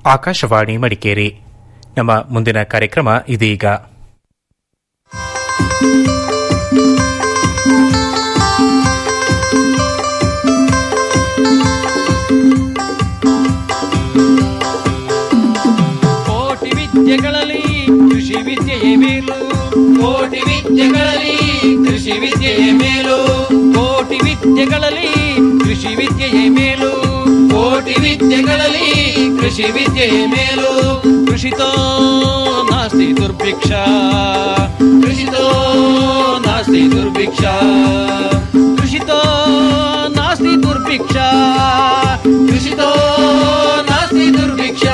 ಆಕಾಶವಾಣಿ ಮಡಿಕೇರಿ ನಮ್ಮ ಮುಂದಿನ ಕಾರ್ಯಕ್ರಮ ಇದೀಗ ಕೋಟಿ ವಿದ್ಯೆಗಳಲ್ಲಿ ಕೃಷಿ ವಿದ್ಯೆಯೇ ಮೇಲು ಕೋಟಿ ವಿದ್ಯೆಗಳಲ್ಲಿ ಕೃಷಿ ವಿದ್ಯೆಯೇ ಮೇಲು ಕೋಟಿ ವಿದ್ಯೆಗಳಲ್ಲಿ ಕೃಷಿ ವಿದ್ಯೆಯೇ ಮೇಲು ಕೋಟಿ ವಿದ್ಯೆಗಳಲ್ಲಿ ಕೃಷಿ ವಿದ್ಯೆಯೇ ಮೇಲು ಕೃಷಿತೋ ನಾಸ್ತಿ ದುರ್ಭಿಕ್ಷ ಕೃಷಿತೋ ನಾಸ್ತಿ ದುರ್ಭಿಕ್ಷ ಕೃಷಿತೋ ನಾಸ್ತಿ ದುರ್ಭಿಕ್ಷ ಕೃಷಿತೋ ನಾಸ್ತಿ ದುರ್ಭಿಕ್ಷ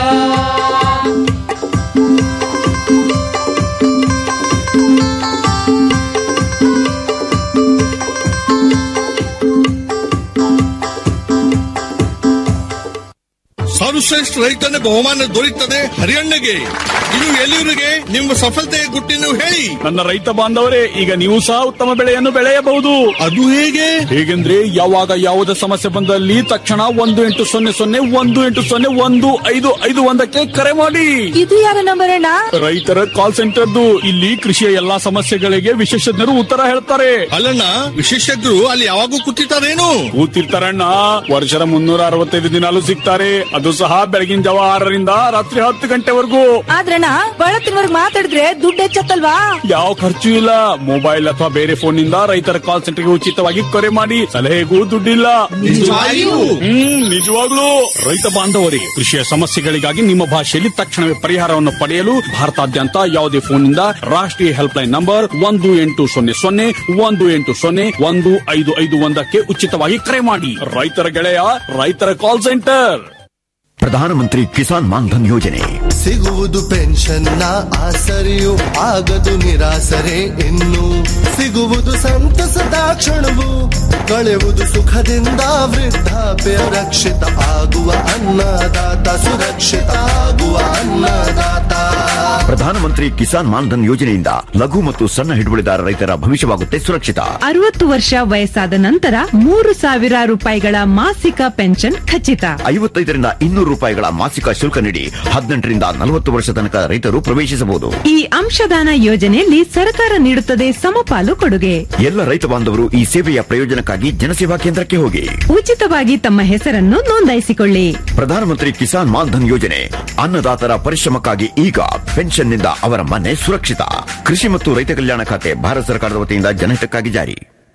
ಸರ್ವಶ್ರೇಷ್ಠ ರೈತನ ಬಹುಮಾನ ದೊರೆಯುತ್ತದೆ ಹರಿಯಣ್ಣಗೆ ಇದು ಎಲ್ಲಿವರಿಗೆ ನಿಮ್ಮ ಸಫಲತೆಯ ಗುಟ್ಟಿನ ಹೇಳಿ ನನ್ನ ರೈತ ಬಾಂಧವರೇ ಈಗ ನೀವು ಸಹ ಉತ್ತಮ ಬೆಳೆಯನ್ನು ಬೆಳೆಯಬಹುದು ಅದು ಹೇಗೆ ಹೇಗೆಂದ್ರೆ ಯಾವಾಗ ಯಾವುದೇ ಸಮಸ್ಯೆ ಬಂದಲ್ಲಿ ತಕ್ಷಣ ಒಂದು ಎಂಟು ಸೊನ್ನೆ ಸೊನ್ನೆ ಒಂದು ಎಂಟು ಸೊನ್ನೆ ಒಂದು ಐದು ಐದು ಒಂದಕ್ಕೆ ಕರೆ ಮಾಡಿ ಇದು ಯಾರ ನಂಬರ್ ಅಣ್ಣ ರೈತರ ಕಾಲ್ ಸೆಂಟರ್ದು ಇಲ್ಲಿ ಕೃಷಿಯ ಎಲ್ಲಾ ಸಮಸ್ಯೆಗಳಿಗೆ ವಿಶೇಷಜ್ಞರು ಉತ್ತರ ಹೇಳ್ತಾರೆ ಅಲ್ಲಣ್ಣ ವಿಶೇಷಜ್ಞರು ಅಲ್ಲಿ ಯಾವಾಗೂ ಕೂತಿರ್ತಾರೇನು ಕೂತಿರ್ತಾರಣ್ಣ ವರ್ಷದ ಮುನ್ನೂರ ಅರವತ್ತೈದು ದಿನಾಲು ಸಿಗ್ತಾರೆ ಅದು ಸಹ ಬೆಳಗಿನ ಜಾವ ಆರರಿಂದ ರಾತ್ರಿ ಹತ್ತು ಗಂಟೆವರೆಗೂ ಆದ್ರಣ್ಣ ಬಳತ್ತಿನವರ್ಗ್ ಮಾತಾಡಿದ್ರೆ ದುಡ್ಡು ಹೆಚ್ಚತ್ತಲ್ವಾ ಯಾವ ಖರ್ಚು ಇಲ್ಲ ಮೊಬೈಲ್ ಅಥವಾ ಬೇರೆ ಫೋನ್ ನಿಂದ ರೈತರ ಕಾಲ್ ಸೆಂಟರ್ಗೆ ಉಚಿತವಾಗಿ ಕರೆ ಮಾಡಿ ಸಲಹೆಗೂ ದುಡ್ಡಿಲ್ಲ ನಿಜವಾಗಿಯೂ? ಹ್ಮ್ ನಿಜವಾಗ್ಲೂ ರೈತ ಬಾಂಧವರೇ ಕೃಷಿಯ ಸಮಸ್ಯೆಗಳಿಗಾಗಿ ನಿಮ್ಮ ಭಾಷೆಯಲ್ಲಿ ತಕ್ಷಣವೇ ಪರಿಹಾರವನ್ನು ಪಡೆಯಲು ಭಾರತಾದ್ಯಂತ ಯಾವುದೇ ಫೋನ್ ನಿಂದ ರಾಷ್ಟ್ರೀಯ ಹೆಲ್ಪ್ ಲೈನ್ ನಂಬರ್ ಒಂದು ಎಂಟು ಸೊನ್ನೆ ಸೊನ್ನೆ ಒಂದು ಎಂಟು ಸೊನ್ನೆ ಒಂದು ಐದು ಐದು ಒಂದಕ್ಕೆ ಉಚಿತವಾಗಿ ಕರೆ ಮಾಡಿ ರೈತರ ಗೆಳೆಯ ರೈತರ ಕಾಲ್ ಸೆಂಟರ್ ಪ್ರಧಾನಮಂತ್ರಿ ಕಿಸಾನ್ ಮಾನ್ಧನ್ ಯೋಜನೆ ಸಿಗುವುದು ಪೆನ್ಷನ್ನ ಆಸರೆಯು ಆಗದು ನಿರಾಸರೆ ಇನ್ನು ಸಿಗುವುದು ಸಂತಸದ ಕ್ಷಣವು ಕಳೆಯುವುದು ಸುಖದಿಂದ ವೃದ್ಧಾಪ್ಯ ರಕ್ಷಿತ ಆಗುವ ಅನ್ನದಾತ ಸುರಕ್ಷಿತ ಆಗುವ ಅನ್ನದಾತ ಪ್ರಧಾನಮಂತ್ರಿ ಕಿಸಾನ್ ಮಾನ್ಧನ್ ಯೋಜನೆಯಿಂದ ಲಘು ಮತ್ತು ಸಣ್ಣ ಹಿಡುವಳಿದಾರ ರೈತರ ಭವಿಷ್ಯವಾಗುತ್ತೆ ಸುರಕ್ಷಿತ ಅರವತ್ತು ವರ್ಷ ವಯಸ್ಸಾದ ನಂತರ ಮೂರು ಸಾವಿರ ರೂಪಾಯಿಗಳ ಮಾಸಿಕ ಪೆನ್ಷನ್ ಖಚಿತ ಐವತ್ತೈದರಿಂದ ಇನ್ನೂರು ರೂಪಾಯಿಗಳ ಮಾಸಿಕ ಶುಲ್ಕ ನೀಡಿ ಹದಿನೆಂಟರಿಂದ ನಲವತ್ತು ವರ್ಷ ತನಕ ರೈತರು ಪ್ರವೇಶಿಸಬಹುದು ಈ ಅಂಶದಾನ ಯೋಜನೆಯಲ್ಲಿ ಸರ್ಕಾರ ನೀಡುತ್ತದೆ ಸಮಪಾಲು ಕೊಡುಗೆ ಎಲ್ಲ ರೈತ ಬಾಂಧವರು ಈ ಸೇವೆಯ ಪ್ರಯೋಜನಕ್ಕಾಗಿ ಜನಸೇವಾ ಕೇಂದ್ರಕ್ಕೆ ಹೋಗಿ ಉಚಿತವಾಗಿ ತಮ್ಮ ಹೆಸರನ್ನು ನೋಂದಾಯಿಸಿಕೊಳ್ಳಿ ಪ್ರಧಾನಮಂತ್ರಿ ಕಿಸಾನ್ ಮಾನ್ಧನ್ ಯೋಜನೆ ಅನ್ನದಾತರ ಪರಿಶ್ರಮಕ್ಕಾಗಿ ಈಗ ಪೆನ್ಷನ್ನಿಂದ ಅವರ ಮನೆ ಸುರಕ್ಷಿತ ಕೃಷಿ ಮತ್ತು ರೈತ ಕಲ್ಯಾಣ ಖಾತೆ ಭಾರತ ಸರ್ಕಾರದ ವತಿಯಿಂದ ಜನಹಿತಕ್ಕಾಗಿ ಜಾರಿ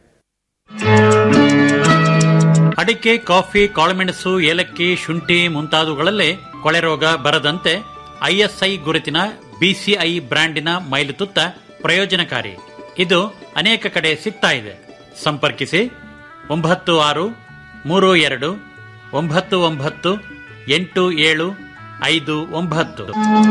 ಅಡಿಕೆ ಕಾಫಿ ಕಾಳುಮೆಣಸು ಏಲಕ್ಕಿ ಶುಂಠಿ ಮುಂತಾದವುಗಳಲ್ಲೇ ಕೊಳೆ ರೋಗ ಬರದಂತೆ ಐಎಸ್ಐ ಗುರುತಿನ ಬಿಸಿಐ ಬ್ರ್ಯಾಂಡಿನ ಮೈಲುತುತ್ತ ಪ್ರಯೋಜನಕಾರಿ ಇದು ಅನೇಕ ಕಡೆ ಸಿಗ್ತಾ ಇದೆ ಸಂಪರ್ಕಿಸಿ ಒಂಬತ್ತು ಆರು ಮೂರು ಎರಡು ಒಂಬತ್ತು ಒಂಬತ್ತು ಎಂಟು ಏಳು ಐದು ಒಂಬತ್ತು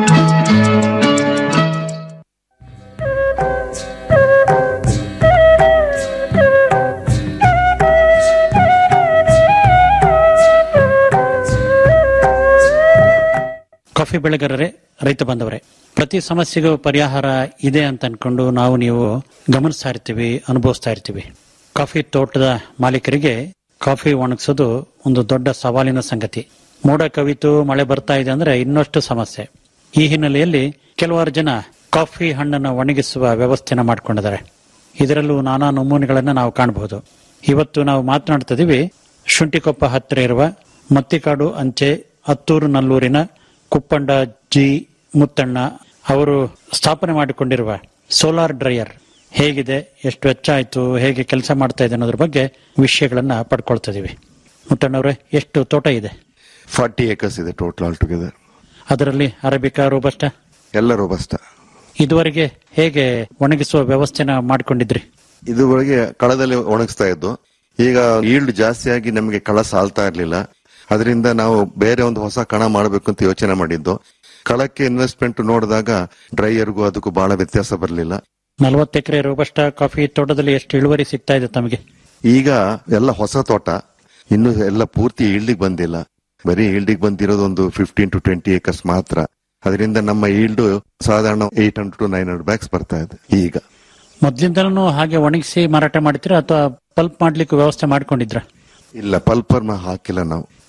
ಕಾಫಿ ಬೆಳೆಗಾರರೇ ರೈತ ಬಂದವರೇ ಪ್ರತಿ ಸಮಸ್ಯೆಗೂ ಪರಿಹಾರ ಇದೆ ಅಂತ ಅನ್ಕೊಂಡು ನಾವು ನೀವು ಗಮನಿಸ್ತಾ ಇರ್ತೀವಿ ಅನುಭವಿಸ್ತಾ ಇರ್ತೀವಿ ಕಾಫಿ ತೋಟದ ಮಾಲೀಕರಿಗೆ ಕಾಫಿ ಒಣಗಿಸೋದು ಒಂದು ದೊಡ್ಡ ಸವಾಲಿನ ಸಂಗತಿ ಮೋಡ ಕವಿತು ಮಳೆ ಬರ್ತಾ ಇದೆ ಅಂದ್ರೆ ಇನ್ನಷ್ಟು ಸಮಸ್ಯೆ ಈ ಹಿನ್ನೆಲೆಯಲ್ಲಿ ಕೆಲವಾರು ಜನ ಕಾಫಿ ಹಣ್ಣನ್ನು ಒಣಗಿಸುವ ವ್ಯವಸ್ಥೆನ ಮಾಡ್ಕೊಂಡಿದ್ದಾರೆ ಇದರಲ್ಲೂ ನಾನಾ ನಮೂನೆಗಳನ್ನ ನಾವು ಕಾಣಬಹುದು ಇವತ್ತು ನಾವು ಮಾತನಾಡ್ತಿದೀವಿ ಶುಂಠಿಕೊಪ್ಪ ಹತ್ತಿರ ಇರುವ ಮತ್ತಿಕಾಡು ಅಂಚೆ ಹತ್ತೂರು ನಲ್ಲೂರಿನ ಕುಪ್ಪಂಡ ಜಿ ಮುತ್ತಣ್ಣ ಅವರು ಸ್ಥಾಪನೆ ಮಾಡಿಕೊಂಡಿರುವ ಸೋಲಾರ್ ಡ್ರೈಯರ್ ಹೇಗಿದೆ ಎಷ್ಟು ವೆಚ್ಚ ಆಯ್ತು ಹೇಗೆ ಕೆಲಸ ಮಾಡ್ತಾ ಇದೆ ಅನ್ನೋದ್ರ ಬಗ್ಗೆ ವಿಷಯಗಳನ್ನ ಪಡ್ಕೊಳ್ತಾ ಇದೀವಿ ಮುತ್ತಣ್ಣವ್ರೆ ಎಷ್ಟು ತೋಟ ಇದೆ ಫಾರ್ಟಿ ಏಕರ್ಸ್ ಇದೆ ಟೋಟಲ್ ಆಲ್ ಟುಗೆದರ್ ಅದರಲ್ಲಿ ಅರೇಬಿಕಾ ರೋಬಸ್ಟ ಎಲ್ಲ ರೋಬಸ್ಟ ಇದುವರೆಗೆ ಹೇಗೆ ಒಣಗಿಸುವ ವ್ಯವಸ್ಥೆನ ಮಾಡ್ಕೊಂಡಿದ್ರಿ ಇದುವರೆಗೆ ಕಳದಲ್ಲಿ ಒಣಗಿಸ್ತಾ ಇದ್ದು ಈಗ ಈಲ್ಡ್ ಜಾಸ್ತಿ ಆಗಿ ನಮಗೆ ಕಳ ಸಾಲ್ತಾ ಇರ್ಲಿಲ್ಲ ಅದರಿಂದ ನಾವು ಬೇರೆ ಒಂದು ಹೊಸ ಕಣ ಮಾಡಬೇಕು ಅಂತ ಯೋಚನೆ ಮಾಡಿದ್ದು ಕಳಕ್ಕೆ ಇನ್ವೆಸ್ಟ್ಮೆಂಟ್ ನೋಡಿದಾಗ ಡ್ರೈಯರ್ಗೂ ಅದಕ್ಕೂ ಬಹಳ ವ್ಯತ್ಯಾಸ ಬರಲಿಲ್ಲ ನಲವತ್ತು ಎಕರೆ ರೋಬಸ್ಟ ಕಾಫಿ ತೋಟದಲ್ಲಿ ಎಷ್ಟು ಇಳುವರಿ ಸಿಗ್ತಾ ಇದೆ ತಮಗೆ ಈಗ ಎಲ್ಲ ಹೊಸ ತೋಟ ಇನ್ನು ಎಲ್ಲ ಪೂರ್ತಿ ಈಲ್ಡಿಗೆ ಬಂದಿಲ್ಲ ಬರೀ ಈಲ್ಡಿಗೆ ಬಂದಿರೋದು ಒಂದು ಫಿಫ್ಟೀನ್ ಟು ಟ್ವೆಂಟಿ ಏಕರ್ಸ್ ಮಾತ್ರ ಅದರಿಂದ ನಮ್ಮ ಈಲ್ಡ್ ಸಾಧಾರಣ eight hundred to nine hundred bags ಬರ್ತಾ ಇದೆ ಈಗ ಮೊದ್ಲಿಂದನೂ ಹಾಗೆ ಒಣಗಿಸಿ ಮಾರಾಟ ಮಾಡ್ತೀರಾ ಅಥವಾ ಪಲ್ಪ್ ಮಾಡ್ಲಿಕ್ಕೆ ವ್ಯವಸ್ಥೆ ಮಾಡ್ಕೊಂಡಿದ್ರ ಇಲ್ಲ ಪಲ್ಪರ್ ಹಾಕಿಲ್ಲ ನಾವು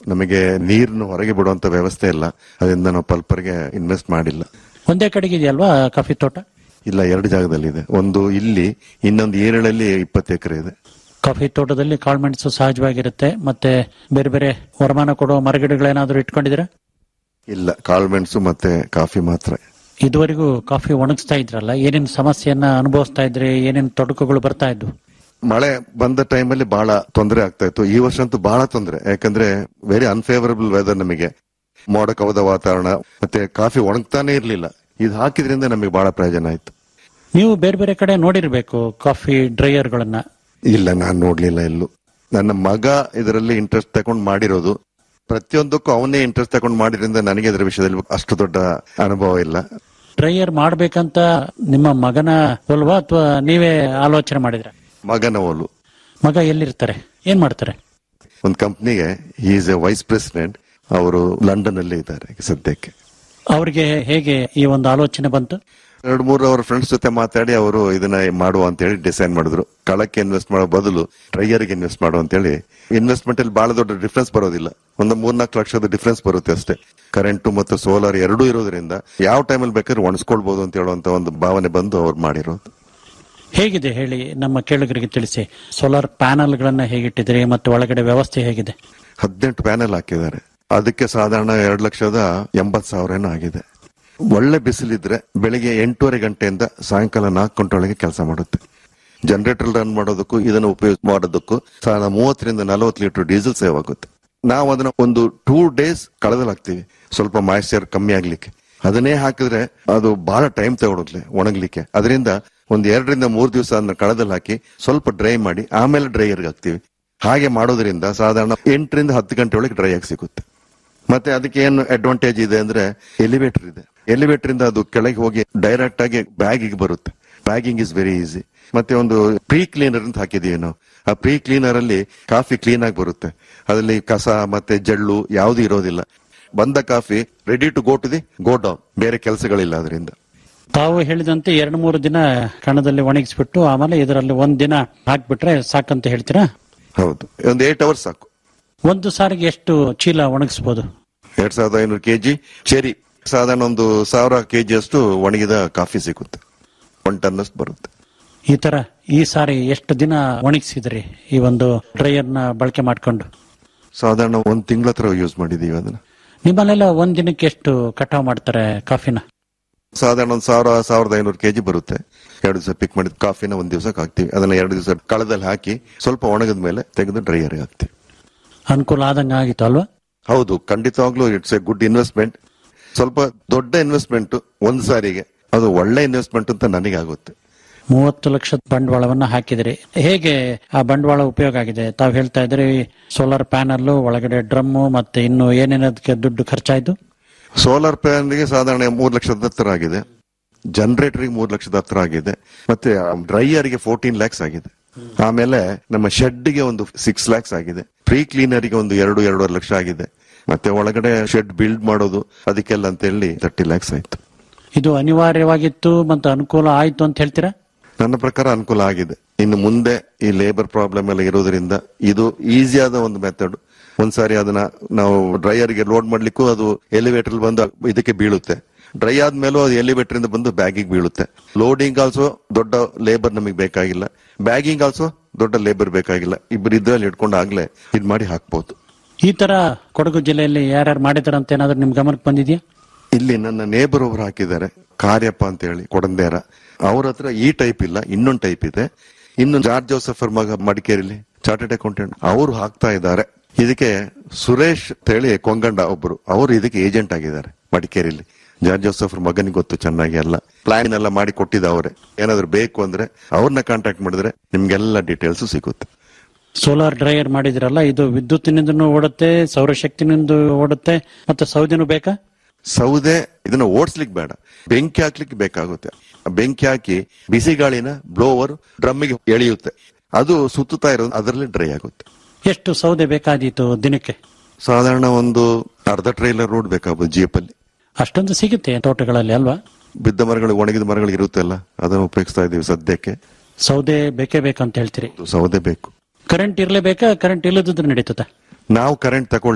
ನಮಗೆ ನೀರನ್ನು ಹೊರಗೆ ಬಿಡುವಂತ ವ್ಯವಸ್ಥೆ ಇಲ್ಲ ಅದರಿಂದ ನಾವು ಪಲ್ಪರ್ಗೆ ಇನ್ವೆಸ್ಟ್ ಮಾಡಿಲ್ಲ ಒಂದೇ ಕಡೆಗೆ ಇದೆಯಲ್ವಾ ಕಾಫಿ ತೋಟ ಇಲ್ಲ ಎರಡು ಜಾಗದಲ್ಲಿ ಇದೆ ಒಂದು ಇಲ್ಲಿ ಇನ್ನೊಂದು ಏರಳಲ್ಲಿ ಇಪ್ಪತ್ತು ಎಕರೆ ಇದೆ ಕಾಫಿ ತೋಟದಲ್ಲಿ ಕಾಳುಮೆಣಸು ಸಹಜವಾಗಿರುತ್ತೆ ಮತ್ತೆ ಬೇರೆ ಬೇರೆ ವರಮಾನ ಕೊಡುವ ಮರಗಿಡಗಳೇನಾದ್ರೂ ಇಟ್ಕೊಂಡಿದ್ದೀರಾ ಇಲ್ಲ ಕಾಳುಮೆಣಸು ಮತ್ತೆ ಕಾಫಿ ಮಾತ್ರ ಇದುವರೆಗೂ ಕಾಫಿ ಒಣಗಿಸ್ತಾ ಇದ್ರಲ್ಲ ಏನೇನು ಸಮಸ್ಯೆಯನ್ನ ಅನುಭವಿಸ್ತಾ ಇದ್ರಿ ಏನೇನು ತೊಡಕುಗಳು ಬರ್ತಾ ಇದ್ವು ಮಳೆ ಬಂದ ಟೈಮಲ್ಲಿ ಬಹಳ ತೊಂದರೆ ಆಗ್ತಾ ಇತ್ತು ಈ ವರ್ಷ ಅಂತೂ ಬಹಳ ತೊಂದರೆ ಯಾಕಂದ್ರೆ ವೆರಿ ಅನ್ಫೇವರಬಲ್ ವೆದರ್ ನಮಗೆ ಮೋಡ ಕವದ ವಾತಾವರಣ ಮತ್ತೆ ಕಾಫಿ ಒಣಗ್ತಾನೆ ಇರ್ಲಿಲ್ಲ ಇದು ಹಾಕಿದ್ರಿಂದ ನಮಗೆ ಬಹಳ ಪ್ರಯೋಜನ ಆಯ್ತು ನೀವು ಬೇರೆ ಬೇರೆ ಕಡೆ ನೋಡಿರ್ಬೇಕು ಕಾಫಿ ಡ್ರೈಯರ್ಗಳನ್ನ ಇಲ್ಲ ನಾನು ನೋಡ್ಲಿಲ್ಲ ಎಲ್ಲೂ ನನ್ನ ಮಗ ಇದರಲ್ಲಿ ಇಂಟ್ರೆಸ್ಟ್ ತಗೊಂಡು ಮಾಡಿರೋದು ಪ್ರತಿಯೊಂದಕ್ಕೂ ಅವನೇ ಇಂಟ್ರೆಸ್ಟ್ ತಗೊಂಡು ಮಾಡಿದ್ರಿಂದ ನನಗೆ ಇದರ ವಿಷಯದಲ್ಲಿ ಅಷ್ಟು ದೊಡ್ಡ ಅನುಭವ ಇಲ್ಲ ಡ್ರೈಯರ್ ಮಾಡ್ಬೇಕಂತ ನಿಮ್ಮ ಮಗನ ಒಲ್ವಾ ಅಥವಾ ನೀವೇ ಆಲೋಚನೆ ಮಾಡಿದ್ರ ಮಗನ ಓಲು ಮಗ ಎಲ್ಲಿರ್ತಾರೆ ಏನ್ ಮಾಡ್ತಾರೆ ಒಂದು ಕಂಪ್ನಿಗೆ ಈಸ್ ಎ ವೈಸ್ ಪ್ರೆಸಿಡೆಂಟ್ ಅವರು ಲಂಡನ್ ಅಲ್ಲಿ ಇದ್ದಾರೆ ಸದ್ಯಕ್ಕೆ ಅವ್ರಿಗೆ ಹೇಗೆ ಈ ಒಂದು ಆಲೋಚನೆ ಬಂತು ಎರಡು ಮೂರು ಅವ್ರ ಫ್ರೆಂಡ್ಸ್ ಜೊತೆ ಮಾತಾಡಿ ಅವರು ಇದನ್ನ ಮಾಡುವ ಅಂತ ಹೇಳಿ ಡಿಸೈಡ್ ಮಾಡಿದ್ರು ಕಳಕ್ಕೆ ಇನ್ವೆಸ್ಟ್ ಮಾಡೋ ಬದಲು ಡ್ರೈಯರ್ಗೆ ಇನ್ವೆಸ್ಟ್ ಮಾಡುವ ಅಂತ ಹೇಳಿ ಇನ್ವೆಸ್ಟ್ಮೆಂಟ್ ಅಲ್ಲಿ ಬಹಳ ದೊಡ್ಡ ಡಿಫ್ರೆನ್ಸ್ ಬರೋದಿಲ್ಲ ಒಂದು ಮೂರ್ನಾಲ್ಕು ಲಕ್ಷದ ಡಿಫ್ರೆನ್ಸ್ ಬರುತ್ತೆ ಅಷ್ಟೇ ಕರೆಂಟ್ ಮತ್ತು ಸೋಲಾರ್ ಎರಡೂ ಇರೋದ್ರಿಂದ ಯಾವ ಟೈಮಲ್ಲಿ ಬೇಕಾದ್ರೆ ಒಣಸ್ಕೊಳ್ಬಹುದು ಅಂತ ಹೇಳುವಂತ ಒಂದು ಭಾವನೆ ಬಂದು ಅವ್ರು ಮಾಡಿರೋದು ಹೇಗಿದೆ ಹೇಳಿ ನಮ್ಮ ಕೇಳುಗರಿಗೆ ತಿಳಿಸಿ ಸೋಲಾರ್ ಪ್ಯಾನಲ್ ಗಳನ್ನ ಹೇಗಿಟ್ಟಿದ್ರಿ ಮತ್ತು ಒಳಗಡೆ ವ್ಯವಸ್ಥೆ ಹೇಗಿದೆ ಹದಿನೆಂಟು ಪ್ಯಾನೆಲ್ ಹಾಕಿದ್ದಾರೆ ಅದಕ್ಕೆ ಸಾಧಾರಣ ಎರಡು ಲಕ್ಷದ ಎಂಬತ್ ಸಾವಿರ ಏನೋ ಆಗಿದೆ ಒಳ್ಳೆ ಬಿಸಿಲಿದ್ರೆ ಬೆಳಿಗ್ಗೆ ಎಂಟೂವರೆ ಗಂಟೆಯಿಂದ ಸಾಯಂಕಾಲ ನಾಲ್ಕು ಗಂಟೆಯೊಳಗೆ ಕೆಲಸ ಮಾಡುತ್ತೆ ಜನರೇಟರ್ ರನ್ ಮಾಡೋದಕ್ಕೂ ಇದನ್ನು ಉಪಯೋಗ ಮಾಡೋದಕ್ಕೂ ಸಾಧಾರಣ ಮೂವತ್ತರಿಂದ ನಲವತ್ತು ಲೀಟರ್ ಡೀಸೆಲ್ ಸೇವ್ ಆಗುತ್ತೆ ನಾವು ಅದನ್ನ ಒಂದು ಟೂ ಡೇಸ್ ಕಳೆದಲ್ಲಿ ಹಾಕ್ತಿವಿ ಸ್ವಲ್ಪ ಮಾಯಿಶ್ಚರ್ ಕಮ್ಮಿ ಆಗ್ಲಿಕ್ಕೆ ಅದನ್ನೇ ಹಾಕಿದ್ರೆ ಅದು ಬಹಳ ಟೈಮ್ ತಗೊಳುತ್ತೆ ಒಣಗ್ಲಿಕ್ಕೆ ಅದರಿಂದ ಒಂದ್ ಎರಡರಿಂದ ಮೂರು ದಿವಸ ಅದನ್ನ ಕಳೆದಲ್ಲಿ ಹಾಕಿ ಸ್ವಲ್ಪ ಡ್ರೈ ಮಾಡಿ ಆಮೇಲೆ ಡ್ರೈಯರ್ಗೆ ಹಾಕ್ತಿವಿ ಹಾಗೆ ಮಾಡೋದ್ರಿಂದ ಸಾಧಾರಣ ಎಂಟರಿಂದ ಹತ್ತು ಗಂಟೆ ಒಳಗೆ ಡ್ರೈ ಆಗಿ ಸಿಗುತ್ತೆ ಮತ್ತೆ ಅದಕ್ಕೆ ಏನು ಅಡ್ವಾಂಟೇಜ್ ಇದೆ ಅಂದ್ರೆ ಎಲಿವೇಟರ್ ಇದೆ ಎಲಿವೇಟರ್ ಇಂದ ಅದು ಕೆಳಗೆ ಹೋಗಿ ಡೈರೆಕ್ಟ್ ಆಗಿ ಬ್ಯಾಗಿಗೆ ಬರುತ್ತೆ ಬ್ಯಾಗಿಂಗ್ ಇಸ್ ವೆರಿ ಈಸಿ ಮತ್ತೆ ಒಂದು ಪ್ರೀ ಕ್ಲೀನರ್ ಅಂತ ಹಾಕಿದೀವಿ ನಾವು ಆ ಪ್ರೀ ಕ್ಲೀನರ್ ಅಲ್ಲಿ ಕಾಫಿ ಕ್ಲೀನ್ ಆಗಿ ಬರುತ್ತೆ ಅದರಲ್ಲಿ ಕಸ ಮತ್ತೆ ಜಳ್ಳು ಯಾವುದು ಇರೋದಿಲ್ಲ ಬಂದ coffee ready to go to the godown ಬೇರೆ ಕೆಲಸಗಳಿಲ್ಲ ಅದರಿಂದ ತಾವು ಹೇಳಿದಂತೆ ಎರಡು ಮೂರು ದಿನ ಕಣದಲ್ಲಿ ಒಣಗಿಸ್ಬಿಟ್ಟು ಆಮೇಲೆ ಇದರಲ್ಲಿ ಒಂದ್ ದಿನ ಹಾಕ್ಬಿಟ್ರೆ ಸಾಕಂತ ಹೇಳ್ತೀರಾ ಹೌದು ಒಂದು ಏಟ್ ಅವರ್ಸ್ ಸಾಕು ಒಂದು ಸಾರಿಗೆ ಎಷ್ಟು ಚೀಲ ಒಣಗಿಸ್ಬೋದು ಎರಡ್ ಸಾವಿರದ ಐನೂರು ಕೆಜಿ ಚೆರಿ ಸಾಧಾರಣ ಒಂದು ಸಾವಿರ ಕೆಜಿ ಅಷ್ಟು ಒಣಗಿದ ಕಾಫಿ ಸಿಗುತ್ತೆ ಒನ್ ಟನ್ ಅಷ್ಟು ಬರುತ್ತೆ ಈ ತರ ಈ ಸಾರಿ ಎಷ್ಟು ದಿನ ಒಣಗಿಸಿದ್ರಿ ಈ ಒಂದು ಡ್ರೈಯರ್ ನ ಬಳಕೆ ಮಾಡ್ಕೊಂಡು ಸಾಧಾರಣ ಒಂದ್ ತಿಂಗಳ ಹತ್ರ ಯೂಸ್ ಮಾಡಿದೀವಿ ಅದನ್ನ ನಿಮ್ಮಲ್ಲೆಲ್ಲ ಒಂದ್ ದಿನಕ್ಕೆ ಎಷ್ಟು ಕಟಾವ್ ಮಾಡ್ತಾರೆ ಕಾಫಿನ ಸಾಧಾರಣ ಒಂದ್ ಸಾವಿರ ಸಾವಿರದ ಐನೂರು ಕೆಜಿ ಬರುತ್ತೆ ಎರಡು ದಿವಸ ಪಿಕ್ ಮಾಡಿದ ಕಾಫಿನ ಒಂದ್ ದಿವಸಕ್ಕೆ ಹಾಕ್ತಿವಿ ಅದನ್ನ ಎರಡು ದಿವಸ ಕಳದಲ್ಲಿ ಹಾಕಿ ಸ್ವಲ್ಪ ಒಣಗಿದ ಮೇಲೆ ತೆಗೆದು ಡ್ರೈಯರ್ಗೆ ಹಾಕ್ತಿವಿ ಅನುಕೂಲ ಆದಂಗ ಆಗಿತ್ತು ಅಲ್ವಾ ಹೌದು ಖಂಡಿತವಾಗ್ಲೂ ಇಟ್ಸ್ ಎ ಗುಡ್ ಇನ್ವೆಸ್ಟ್ಮೆಂಟ್ ಸ್ವಲ್ಪ ದೊಡ್ಡ ಇನ್ವೆಸ್ಟ್ಮೆಂಟ್ ಒಂದ್ ಸಾರಿಗೆ ಅದು ಒಳ್ಳೆ ಇನ್ವೆಸ್ಟ್ಮೆಂಟ್ ಅಂತ ನನಗೆ ಆಗುತ್ತೆ ಮೂವತ್ತು ಲಕ್ಷದ ಬಂಡವಾಳವನ್ನ ಹಾಕಿದ್ರಿ ಹೇಗೆ ಆ ಬಂಡವಾಳ ಉಪಯೋಗ ಆಗಿದೆ ತಾವು ಹೇಳ್ತಾ ಇದ್ರಿ ಸೋಲಾರ್ ಪ್ಯಾನಲ್ ಒಳಗಡೆ ಡ್ರಮ್ ಮತ್ತೆ ಇನ್ನು ಏನೇನದಕ್ಕೆ ದುಡ್ಡು ಖರ್ಚಾಯ್ತು ಸೋಲಾರ್ ಪ್ಯಾನಲ್ಗೆ ಸಾಧಾರಣ ಮೂರು ಲಕ್ಷದ ಹತ್ರ ಆಗಿದೆ ಜನರೇಟರ್ಗೆ ಮೂರು ಲಕ್ಷದ ಹತ್ರ ಆಗಿದೆ ಮತ್ತೆ ಡ್ರೈಯರ್ಗೆ ಫೋರ್ಟೀನ್ ಲ್ಯಾಕ್ಸ್ ಆಗಿದೆ ಆಮೇಲೆ ನಮ್ಮ ಶೆಡ್ಗೆ ಒಂದು ಸಿಕ್ಸ್ ಲ್ಯಾಕ್ಸ್ ಆಗಿದೆ ಫ್ರೀ ಕ್ಲೀನರ್ಗೆ ಒಂದು ಎರಡು ಎರಡೂವರೆ ಲಕ್ಷ ಆಗಿದೆ ಮತ್ತೆ ಒಳಗಡೆ ಶೆಡ್ ಬಿಲ್ಡ್ ಮಾಡೋದು ಅದಕ್ಕೆಲ್ಲ ಅಂತ ಹೇಳಿ ತರ್ಟಿ ಲ್ಯಾಕ್ಸ್ ಆಯ್ತು ಇದು ಅನಿವಾರ್ಯವಾಗಿತ್ತು ಮತ್ತು ಅನುಕೂಲ ಆಯ್ತು ಅಂತ ಹೇಳ್ತೀರಾ ನನ್ನ ಪ್ರಕಾರ ಅನುಕೂಲ ಆಗಿದೆ ಇನ್ನು ಮುಂದೆ ಈ ಲೇಬರ್ ಪ್ರಾಬ್ಲಮ್ ಎಲ್ಲ ಇರೋದ್ರಿಂದ ಇದು ಈಸಿಯಾದ ಒಂದು ಮೆಥಡ್ ಒಂದ್ಸಾರಿ ಅದನ್ನ ನಾವು ಡ್ರೈಯರ್ಗೆ ಲೋಡ್ ಮಾಡ್ಲಿಕ್ಕೂ ಅದು ಎಲಿವೇಟರ್ ಬಂದು ಇದಕ್ಕೆ ಬೀಳುತ್ತೆ ಡ್ರೈ ಆದ್ಮೇಲೂ ಅದು ಎಲಿವೇಟರ್ ಇಂದ ಬಂದು ಬ್ಯಾಗಿಗೆ ಬೀಳುತ್ತೆ ಲೋಡಿಂಗ್ ಆಲ್ಸೋ ದೊಡ್ಡ ಲೇಬರ್ ನಮಗೆ ಬೇಕಾಗಿಲ್ಲ ಬ್ಯಾಗಿಂಗ್ ಆಲ್ಸೋ ದೊಡ್ಡ ಲೇಬರ್ ಬೇಕಾಗಿಲ್ಲ ಇಬ್ಬರು ಇದ್ರಲ್ಲಿ ಇಟ್ಕೊಂಡು ಆಗ್ಲೇ ಇದ್ ಮಾಡಿ ಹಾಕ್ಬೋದು ಈ ತರ ಕೊಡಗು ಜಿಲ್ಲೆಯಲ್ಲಿ ಯಾರ್ಯಾರು ಮಾಡಿದಾರ ಅಂತ ಏನಾದ್ರು ನಿಮ್ ಗಮನಕ್ಕೆ ಬಂದಿದ್ಯಾ ಇಲ್ಲಿ ನನ್ನ ನೇಬರ್ ಒಬ್ರು ಹಾಕಿದ್ದಾರೆ ಕಾರ್ಯಪ್ಪ ಅಂತ ಹೇಳಿ ಕೊಡಂದೇರ ಅವ್ರ ಹತ್ರ ಈ ಟೈಪ್ ಇಲ್ಲ ಇನ್ನೊಂದು ಟೈಪ್ ಇದೆ ಇನ್ನು ಜಾರ್ಜ್ ಜೋಸಫ್ ಅವ್ರ ಮಗ ಮಡಿಕೇರಿಲಿ ಚಾರ್ಟೆಡ್ ಅಕೌಂಟೆಂಟ್ ಅವರು ಹಾಕ್ತಾ ಇದ್ದಾರೆ ಇದಕ್ಕೆ ಸುರೇಶ್ ಅಂತ ಹೇಳಿ ಕೊಂಗಂಡ ಒಬ್ರು ಅವರು ಇದಕ್ಕೆ ಏಜೆಂಟ್ ಆಗಿದ್ದಾರೆ ಮಡಿಕೇರಿಲಿ ಜಾರ್ಜ್ ಜೋಸಫ್ ಅವ್ರ ಮಗನಿಗೆ ಗೊತ್ತು ಚೆನ್ನಾಗಿ ಎಲ್ಲ ಪ್ಲಾನ್ ಎಲ್ಲ ಮಾಡಿ ಕೊಟ್ಟಿದ್ದ ಅವರೇ ಏನಾದ್ರು ಬೇಕು ಅಂದ್ರೆ ಅವ್ರನ್ನ ಕಾಂಟ್ಯಾಕ್ಟ್ ಮಾಡಿದ್ರೆ ನಿಮ್ಗೆಲ್ಲ ಡೀಟೇಲ್ಸ್ ಸಿಗುತ್ತೆ ಸೋಲಾರ್ ಡ್ರೈಯರ್ ಮಾಡಿದ್ರಲ್ಲ ಇದು ವಿದ್ಯುತ್ತಿನಿಂದನೂ ಓಡುತ್ತೆ ಸೌರಶಕ್ತಿನಿಂದ ಓಡುತ್ತೆ ಮತ್ತೆ ಸೌದಿನೂ ಬೇಕಾ ಸೌದೆ ಇದನ್ನ ಓಡಿಸ್ಲಿಕ್ಕೆ ಬೇಡ ಬೆಂಕಿ ಹಾಕ್ಲಿಕ್ಕೆ ಬೇಕಾಗುತ್ತೆ ಆ ಬೆಂಕಿ ಹಾಕಿ ಬಿಸಿ ಗಾಳಿನ ಬ್ಲೋವರ್ ಡ್ರಮ್ಮಿಗೆ ಎಳೆಯುತ್ತೆ ಅದು ಸುತ್ತುತ್ತಾ ಇರೋದು ಅದರಲ್ಲಿ ಡ್ರೈ ಆಗುತ್ತೆ ಎಷ್ಟು ಸೌದೆ ಬೇಕಾದೀತು ದಿನಕ್ಕೆ ಸಾಧಾರಣ ಒಂದು ಅರ್ಧ ಟ್ರೈಲರ್ ರೋಡ್ ಬೇಕಾಗ್ಬೋದು ಜೀಪ್ ಅಲ್ಲಿ ಅಷ್ಟೊಂದು ಸಿಗುತ್ತೆ ತೋಟಗಳಲ್ಲಿ ಅಲ್ವಾ ಬಿದ್ದ ಮರಗಳು ಒಣಗಿದ ಮರಗಳು ಇರುತ್ತಲ್ಲ ಅದನ್ನು ಉಪಯೋಗಿಸ್ತಾ ಇದೀವಿ ಸದ್ಯಕ್ಕೆ ಸೌದೆ ಬೇಕೇ ಬೇಕಂತ ಹೇಳ್ತೀರಿ ಸೌದೆ ಬೇಕು ಕರೆಂಟ್ ಇರ್ಲೇಬೇಕಾ ಕರೆಂಟ್ ಇಲ್ಲದಿದ್ರೆ ನಡೀತದ ನಾವು ಕರೆಂಟ್ ತಗೊಳ್ಳಿಲ್ಲ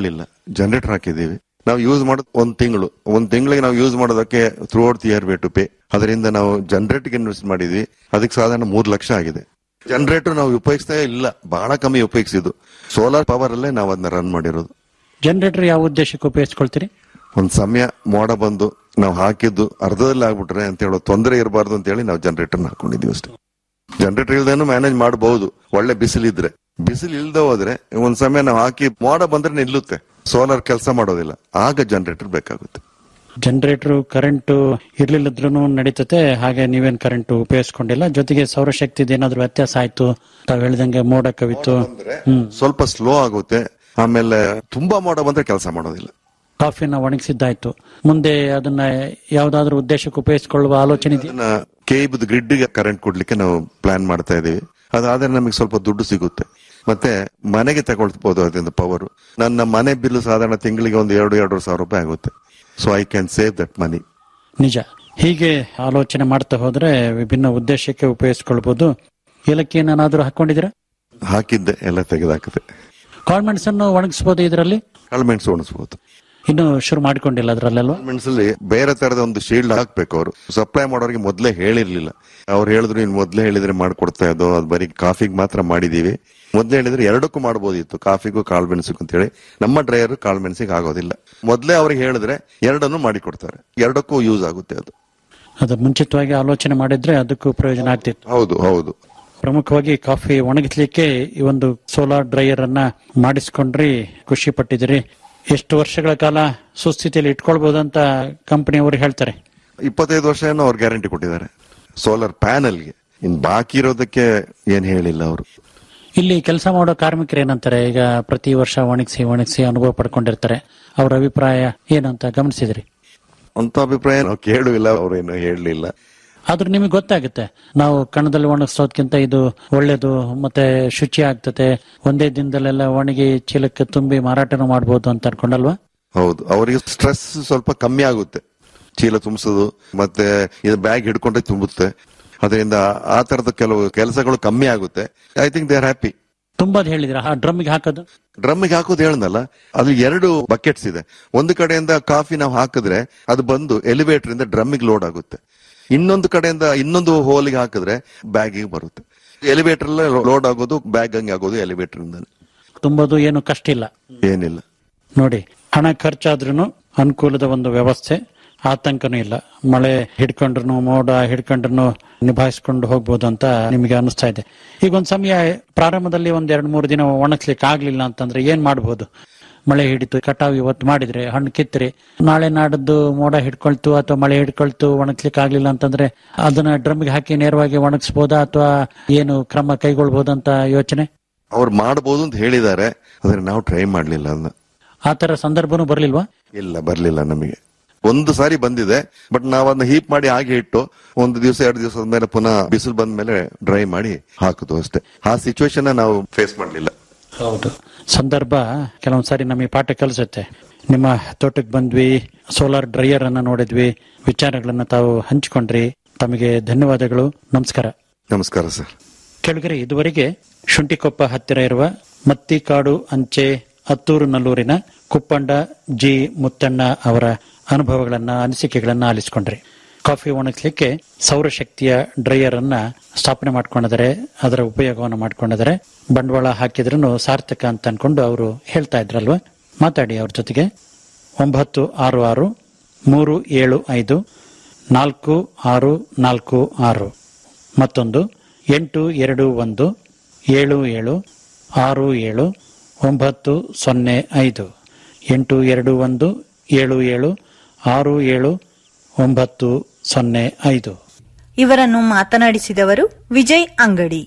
ಜನರೇಟರ್ ಹಾಕಿದೀವಿ ನಾವು ಯೂಸ್ ಮಾಡೋದು ಒಂದ್ ತಿಂಗಳು ಒಂದ್ ತಿಂಗಳಿಗೆ ನಾವು ಯೂಸ್ ಮಾಡೋದಕ್ಕೆ throughout the year way to pay ಅದರಿಂದ ನಾವು ಜನರೇಟರ್ಗೆ ಇನ್ವೆಸ್ಟ್ ಮಾಡಿದ್ವಿ ಅದಕ್ಕೆ ಸಾಧಾರಣ ಮೂರ್ ಲಕ್ಷ ಆಗಿದೆ ಜನರೇಟರ್ ನಾವು ಉಪಯೋಗಿಸ್ತಾ ಇಲ್ಲ ಬಹಳ ಕಮ್ಮಿ ಉಪಯೋಗಿಸಿದ್ದು ಸೋಲಾರ್ ಪವರ್ ಅಲ್ಲೇ ನಾವು ಅದನ್ನ ರನ್ ಮಾಡಿರೋದು ಜನರೇಟರ್ ಯಾವ ಉದ್ದೇಶಕ್ಕೆ ಉಪಯೋಗಿಸ್ಕೊಳ್ತೀರಿ ಒಂದ್ ಸಮಯ ಮೋಡ ಬಂದು ನಾವು ಹಾಕಿದ್ದು ಅರ್ಧದಲ್ಲಿ ಆಗ್ಬಿಟ್ರೆ ಅಂತ ಹೇಳೋ ತೊಂದರೆ ಇರಬಾರ್ದು ಅಂತ ಹೇಳಿ ನಾವು ಜನರೇಟರ್ ಹಾಕೊಂಡಿದೀವಿ ಅಷ್ಟೇ ಜನರೇಟರ್ ಇಲ್ದೇನು ಮ್ಯಾನೇಜ್ ಮಾಡಬಹುದು ಒಳ್ಳೆ ಬಿಸಿಲಿದ್ರೆ ಬಿಸಿಲು ಇಲ್ದೆ ಹೋದ್ರೆ ಒಂದ್ ಸಮಯ ನಾವು ಹಾಕಿ ಮೋಡ ಬಂದ್ರೆ ನಿಲ್ಲುತ್ತೆ ಸೋಲಾರ್ ಕೆಲಸ ಮಾಡೋದಿಲ್ಲ ಆಗ ಜನರೇಟರ್ ಬೇಕಾಗುತ್ತೆ ಜನರೇಟರ್ ಕರೆಂಟ್ ಇರ್ಲಿಲ್ಲದ್ರೂ ನಡೀತತೆ ಹಾಗೆ ನೀವೇನ್ ಕರೆಂಟ್ ಉಪಯೋಗಿಸ್ಕೊಂಡಿಲ್ಲ ಜೊತೆಗೆ ಸೌರಶಕ್ತಿದ ಏನಾದ್ರು ವ್ಯತ್ಯಾಸ ಆಯ್ತು ತಾವ್ ಹೇಳ್ದಂಗೆ ಮೋಡ ಕವಿತು ಹ್ಮ್ ಸ್ವಲ್ಪ ಸ್ಲೋ ಆಗುತ್ತೆ ಆಮೇಲೆ ತುಂಬಾ ಮೋಡ ಬಂದ್ರೆ ಕೆಲಸ ಮಾಡೋದಿಲ್ಲ ಕಾಫಿನ ಒಣಗಿಸಿದ್ದಾಯ್ತು ಮುಂದೆ ಅದನ್ನ ಯಾವ್ದಾದ್ರು ಉದ್ದೇಶಕ್ಕೆ ಉಪಯೋಗಿಸಿಕೊಳ್ಳುವ ಆಲೋಚನೆ ಇದೆಯಾ ಕೇಬ್ ಗ್ರಿಡ್ ಕರೆಂಟ್ ಕೊಡ್ಲಿಕ್ಕೆ ನಾವು ಪ್ಲಾನ್ ಮಾಡ್ತಾ ಇದೀವಿ ಅದಾದ್ರೆ ನಮಗೆ ಸ್ವಲ್ಪ ದುಡ್ಡು ಸಿಗುತ್ತೆ ಮತ್ತೆ ಮನೆಗೆ ತಗೊಳ್ಬಹುದು ಅದರಿಂದ ಪವರ್ ನನ್ನ ಮನೆ ಬಿಲ್ ಸಾಧಾರಣ ತಿಂಗಳಿಗೆ ಒಂದು ಎರಡು ಎರಡು ಸಾವಿರ ರೂಪಾಯಿ ಆಗುತ್ತೆ so I can save that money ನಿಜ ಹೀಗೆ ಆಲೋಚನೆ ಮಾಡ್ತಾ ಹೋದ್ರೆ ವಿಭಿನ್ನ ಉದ್ದೇಶಕ್ಕೆ ಉಪಯೋಗಿಸ್ಕೊಳ್ಬಹುದು ಏಲಕ್ಕಿ ಏನಾದ್ರು ಹಾಕೊಂಡಿದ್ದೀರಾ ಹಾಕಿದ್ದೆ ಎಲ್ಲ ತೆಗೆದಾಕದೆ ಕಾಳ್ಮೆಣಸನ್ನು ಒಣಗಿಸಬಹುದು ಇದರಲ್ಲಿ ಕಾಳುಮೆಣಸು ಉಣಿಸ್ಬೋದು ಇನ್ನು ಶುರು ಮಾಡ್ಕೊಂಡಿಲ್ಲ ಅದ್ರಲ್ಲೆಲ್ವಾ ಮೆಣಸಲ್ಲಿ ಬೇರೆ ತರದ ಒಂದು ಶೀಲ್ಡ್ ಹಾಕ್ಬೇಕು ಅವರು ಸಪ್ಲೈ ಮಾಡೋರಿಗೆ ಮೊದ್ಲೇ ಹೇಳಿರ್ಲಿಲ್ಲ ಅವ್ರು ಹೇಳಿದ್ರು ಇನ್ ಮೊದ್ಲೇ ಹೇಳಿದ್ರೆ ಮಾಡ್ಕೊಡ್ತಾ ಇದ್ದೋ ಅದು ಬರೀ ಕಾಫಿಗೆ ಮಾತ್ರ ಮಾಡಿದೀವಿ ಮೊದ್ಲೇ ಹೇಳಿದ್ರೆ ಎರಡಕ್ಕೂ ಮಾಡ್ಬೋದಿತ್ತು ಕಾಫಿಗೂ ಕಾಳು ಮೆಣಸಿಗೂ ಅಂತ ಹೇಳಿ ನಮ್ಮ ಡ್ರೈಯರ್ ಕಾಳು ಮೆಣಸಿಗೆ ಆಗೋದಿಲ್ಲ ಮೊದ್ಲೇ ಅವ್ರಿಗೆ ಹೇಳಿದ್ರೆ ಎರಡನ್ನು ಮಾಡಿ ಕೊಡ್ತಾರೆ ಎರಡಕ್ಕೂ ಯೂಸ್ ಆಗುತ್ತೆ ಅದು ಅದು ಮುಂಚಿತವಾಗಿ ಆಲೋಚನೆ ಮಾಡಿದ್ರೆ ಅದಕ್ಕೂ ಪ್ರಯೋಜನ ಆಗ್ತಿತ್ತು ಹೌದು ಹೌದು ಪ್ರಮುಖವಾಗಿ ಕಾಫಿ ಒಣಗಿಸ್ಲಿಕ್ಕೆ ಈ ಒಂದು ಸೋಲಾರ್ ಡ್ರೈಯರ್ ಅನ್ನ ಮಾಡಿಸ್ಕೊಂಡ್ರಿ ಖುಷಿ ಪಟ್ಟಿದಿರಿ ಎಷ್ಟು ವರ್ಷಗಳ ಕಾಲ ಸುಸ್ಥಿತಿಯಲ್ಲಿ ಇಟ್ಕೊಳ್ಬಹುದಂತ ಕಂಪನಿಯವರು ಹೇಳ್ತಾರೆ ಇಪ್ಪತ್ತೈದು ವರ್ಷ ಏನೋ ಅವ್ರು ಗ್ಯಾರಂಟಿ ಕೊಟ್ಟಿದ್ದಾರೆ ಸೋಲಾರ್ ಪ್ಯಾನಲ್ಗೆ ಇನ್ ಬಾಕಿ ಇರೋದಕ್ಕೆ ಏನ್ ಹೇಳಿಲ್ಲ ಅವರು ಇಲ್ಲಿ ಕೆಲಸ ಮಾಡೋ ಕಾರ್ಮಿಕರು ಏನಂತಾರೆ ಈಗ ಪ್ರತಿ ವರ್ಷ ಒಣಗಿಸಿ ಒಣಗಿಸಿ ಅನುಭವ ಪಡ್ಕೊಂಡಿರ್ತಾರೆ ಅವರ ಅಭಿಪ್ರಾಯ ಏನಂತ ಗಮನಿಸಿದ್ರಿ ಅಂತ ಅಭಿಪ್ರಾಯ ನಾವು ಕೇಳುವಿಲ್ಲ ಅವ್ರೇನು ಹೇಳಲಿಲ್ಲ ಆದ್ರೂ ನಿಮಗೆ ಗೊತ್ತಾಗುತ್ತೆ ನಾವು ಕಣದಲ್ಲಿ ಒಣಗಿಸೋದ್ಕಿಂತ ಇದು ಒಳ್ಳೇದು ಮತ್ತೆ ಶುಚಿ ಆಗ್ತದೆ ಒಂದೇ ದಿನದಲ್ಲೆಲ್ಲ ಒಣಗಿ ಚೀಲಕ್ಕೆ ತುಂಬಿ ಮಾರಾಟನೂ ಮಾಡ್ಬೋದು ಅಂತ ಅನ್ಕೊಂಡಲ್ವಾ ಹೌದು ಅವರಿಗೆ ಸ್ಟ್ರೆಸ್ ಸ್ವಲ್ಪ ಕಮ್ಮಿ ಆಗುತ್ತೆ ಚೀಲ ತುಂಬಿಸೋದು ಮತ್ತೆ ಇದು ಬ್ಯಾಗ್ ಹಿಡ್ಕೊಂಡ್ರೆ ತುಂಬುತ್ತೆ ಅದರಿಂದ ಆ ತರದ ಕೆಲವು ಕೆಲಸಗಳು ಕಮ್ಮಿ ಆಗುತ್ತೆ I think they are happy ತುಂಬಾದ್ ಹೇಳಿದ್ರ ಆ ಡ್ರಮ್ಗೆ ಹಾಕೋದು ಡ್ರಮ್ಗೆ ಹಾಕೋದು ಹೇಳ್ದಲ್ಲ ಅದು ಎರಡು ಬಕೆಟ್ಸ್ ಇದೆ ಒಂದು ಕಡೆಯಿಂದ ಕಾಫಿ ನಾವು ಹಾಕಿದ್ರೆ ಅದು ಬಂದು ಎಲಿವೇಟರ್ ಇಂದ ಡ್ರಮ್ಮಿಗೆ ಲೋಡ್ ಆಗುತ್ತೆ ಇನ್ನೊಂದು ಕಡೆಯಿಂದ ಇನ್ನೊಂದು ಹೋಲಿಗೆ ಹಾಕಿದ್ರೆ ಬ್ಯಾಗಿಗೆ ಬರುತ್ತೆ ಎಲಿವೇಟರ್ ಲೋಡ್ ಆಗೋದು ಬ್ಯಾಗ್ ಹಂಗೆ ಆಗೋದು ಎಲಿವೇಟರ್ ಇಂದ ತುಂಬೋದು ಏನು ಕಷ್ಟ ಇಲ್ಲ ಏನಿಲ್ಲ ನೋಡಿ ಹಣ ಖರ್ಚಾದ್ರೂ ಅನುಕೂಲದ ಒಂದು ವ್ಯವಸ್ಥೆ ಆತಂಕನೂ ಇಲ್ಲ ಮಳೆ ಹಿಡ್ಕೊಂಡ್ರು ಮೋಡ ಹಿಡ್ಕೊಂಡ್ರು ನಿಭಾಯಿಸ್ಕೊಂಡು ಹೋಗ್ಬೋದು ಅಂತ ನಿಮಗೆ ಅನಿಸ್ತಾ ಇದೆ ಈಗ ಒಂದ್ ಸಮಯ ಪ್ರಾರಂಭದಲ್ಲಿ ಒಂದ್ ಎರಡ್ ಮೂರು ದಿನ ಒಣಗಿಸ್ಲಿಕ್ಕೆ ಆಗ್ಲಿಲ್ಲ ಅಂತಂದ್ರೆ ಏನ್ ಮಾಡಬಹುದು ಮಳೆ ಹಿಡಿತು ಕಟಾವು ಇವತ್ತು ಮಾಡಿದ್ರೆ ಹಣ್ಣು ಕಿತ್ತರಿ ನಾಳೆ ನಾಡದ್ದು ಮೋಡ ಹಿಡ್ಕೊಳ್ತು ಅಥವಾ ಮಳೆ ಹಿಡ್ಕೊಳ್ತು ಒಣಗಿಸ್ಲಿಕ್ಕೆ ಆಗ್ಲಿಲ್ಲ ಅಂತಂದ್ರೆ ಅದನ್ನ ಡ್ರಮ್ಗೆ ಹಾಕಿ ನೇರವಾಗಿ ಒಣಗಿಸ್ಬೋದಾ ಅಥವಾ ಏನು ಕ್ರಮ ಕೈಗೊಳ್ಬಹುದಂತ ಯೋಚನೆ ಅವ್ರು ಮಾಡಬಹುದು ಅಂತ ಹೇಳಿದ್ದಾರೆ ಆದ್ರೆ ನಾವು ಟ್ರೈ ಮಾಡ್ಲಿಲ್ಲ ಅದನ್ನ ಆ ತರ ಸಂದರ್ಭನೂ ಬರ್ಲಿಲ್ವಾ ಇಲ್ಲ ಬರ್ಲಿಲ್ಲ ನಮಗೆ ಒಂದು ಸಾರಿ ಬಂದಿದೆ ಬಟ್ ನಾವ್ ಅದನ್ನ ಹೀಪ್ ಮಾಡಿ ಹಾಗೆ ಇಟ್ಟು ಒಂದು ದಿವಸ ಎರಡು ದಿವಸದ ಮೇಲೆ ಪುನಃ ಬಿಸಿಲು ಬಂದ ಮೇಲೆ ಡ್ರೈ ಮಾಡಿ ಹಾಕುದು ಅಷ್ಟೇ ಆ ಸಿಚುವೇಶನ್ ನಾವು ಫೇಸ್ ಮಾಡ್ಲಿಲ್ಲ ಹೌದು ಸಂದರ್ಭ ಕೆಲವೊಂದ್ಸಾರಿ ನಮಗೆ ಪಾಠ ಕಲಿಸುತ್ತೆ ನಿಮ್ಮ ತೋಟಕ್ಕೆ ಬಂದ್ವಿ ಸೋಲಾರ್ ಡ್ರೈಯರ್ ಅನ್ನ ನೋಡಿದ್ವಿ ವಿಚಾರಗಳನ್ನ ತಾವು ಹಂಚಿಕೊಂಡ್ರಿ ತಮಗೆ ಧನ್ಯವಾದಗಳು ನಮಸ್ಕಾರ ನಮಸ್ಕಾರ ಸರ್ ಕೆಳಗರೆ ಇದುವರೆಗೆ ಶುಂಠಿಕೊಪ್ಪ ಹತ್ತಿರ ಇರುವ ಮತ್ತಿಕಾಡು ಅಂಚೆ ಹತ್ತೂರು ನಲ್ಲೂರಿನ ಕುಪ್ಪಂಡ ಜಿ ಮುತ್ತಣ್ಣ ಅವರ ಅನುಭವಗಳನ್ನ ಅನಿಸಿಕೆಗಳನ್ನ ಆಲಿಸಿಕೊಂಡ್ರಿ ಕಾಫಿ ಒಣಗಿಸ್ಲಿಕ್ಕೆ ಸೌರಶಕ್ತಿಯ ಡ್ರೈಯರ್ ಅನ್ನ ಸ್ಥಾಪನೆ ಮಾಡ್ಕೊಂಡಿದ್ದಾರೆ ಅದರ ಉಪಯೋಗವನ್ನು ಮಾಡ್ಕೊಂಡಿದ್ದಾರೆ ಬಂಡವಾಳ ಹಾಕಿದ್ರೂ ಸಾರ್ಥಕ ಅಂತ ಅನ್ಕೊಂಡು ಅವರು ಹೇಳ್ತಾ ಇದ್ರಲ್ವಾ ಮಾತಾಡಿ ಅವ್ರ ಜೊತೆಗೆ ಒಂಬತ್ತು ಆರು ಆರು ಮೂರು ಏಳು ಐದು ನಾಲ್ಕು ಆರು ನಾಲ್ಕು ಆರು ಮತ್ತೊಂದು ಎಂಟು ಎರಡು ಒಂದು ಏಳು ಏಳು ಆರು ಏಳು ಒಂಬತ್ತು ಸೊನ್ನೆ ಐದು ಎಂಟು ಎರಡು ಒಂದು ಏಳು ಏಳು ಆರು ಏಳು ಒಂಬತ್ತು ಸೊನ್ನೆ ಐದು ಇವರನ್ನು ಮಾತನಾಡಿಸಿದವರು ವಿಜಯ್ ಅಂಗಡಿ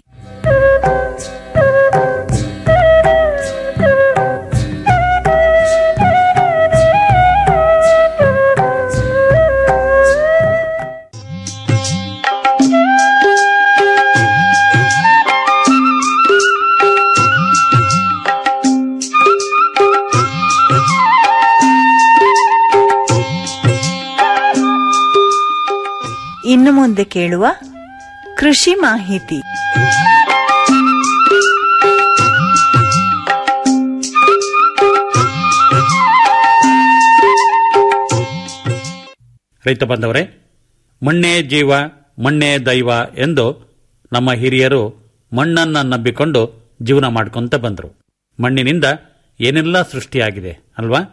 ಇನ್ನು ಮುಂದೆ ಕೇಳುವ ಕೃಷಿ ಮಾಹಿತಿ ರೈತ ಬಂದವರೇ ಮಣ್ಣೇ ಜೀವ ಮಣ್ಣೇ ದೈವ ಎಂದು ನಮ್ಮ ಹಿರಿಯರು ಮಣ್ಣನ್ನ ನಂಬಿಕೊಂಡು ಜೀವನ ಮಾಡ್ಕೊಂತ ಬಂದರು ಮಣ್ಣಿನಿಂದ ಏನೆಲ್ಲ ಸೃಷ್ಟಿಯಾಗಿದೆ ಅಲ್ವಾ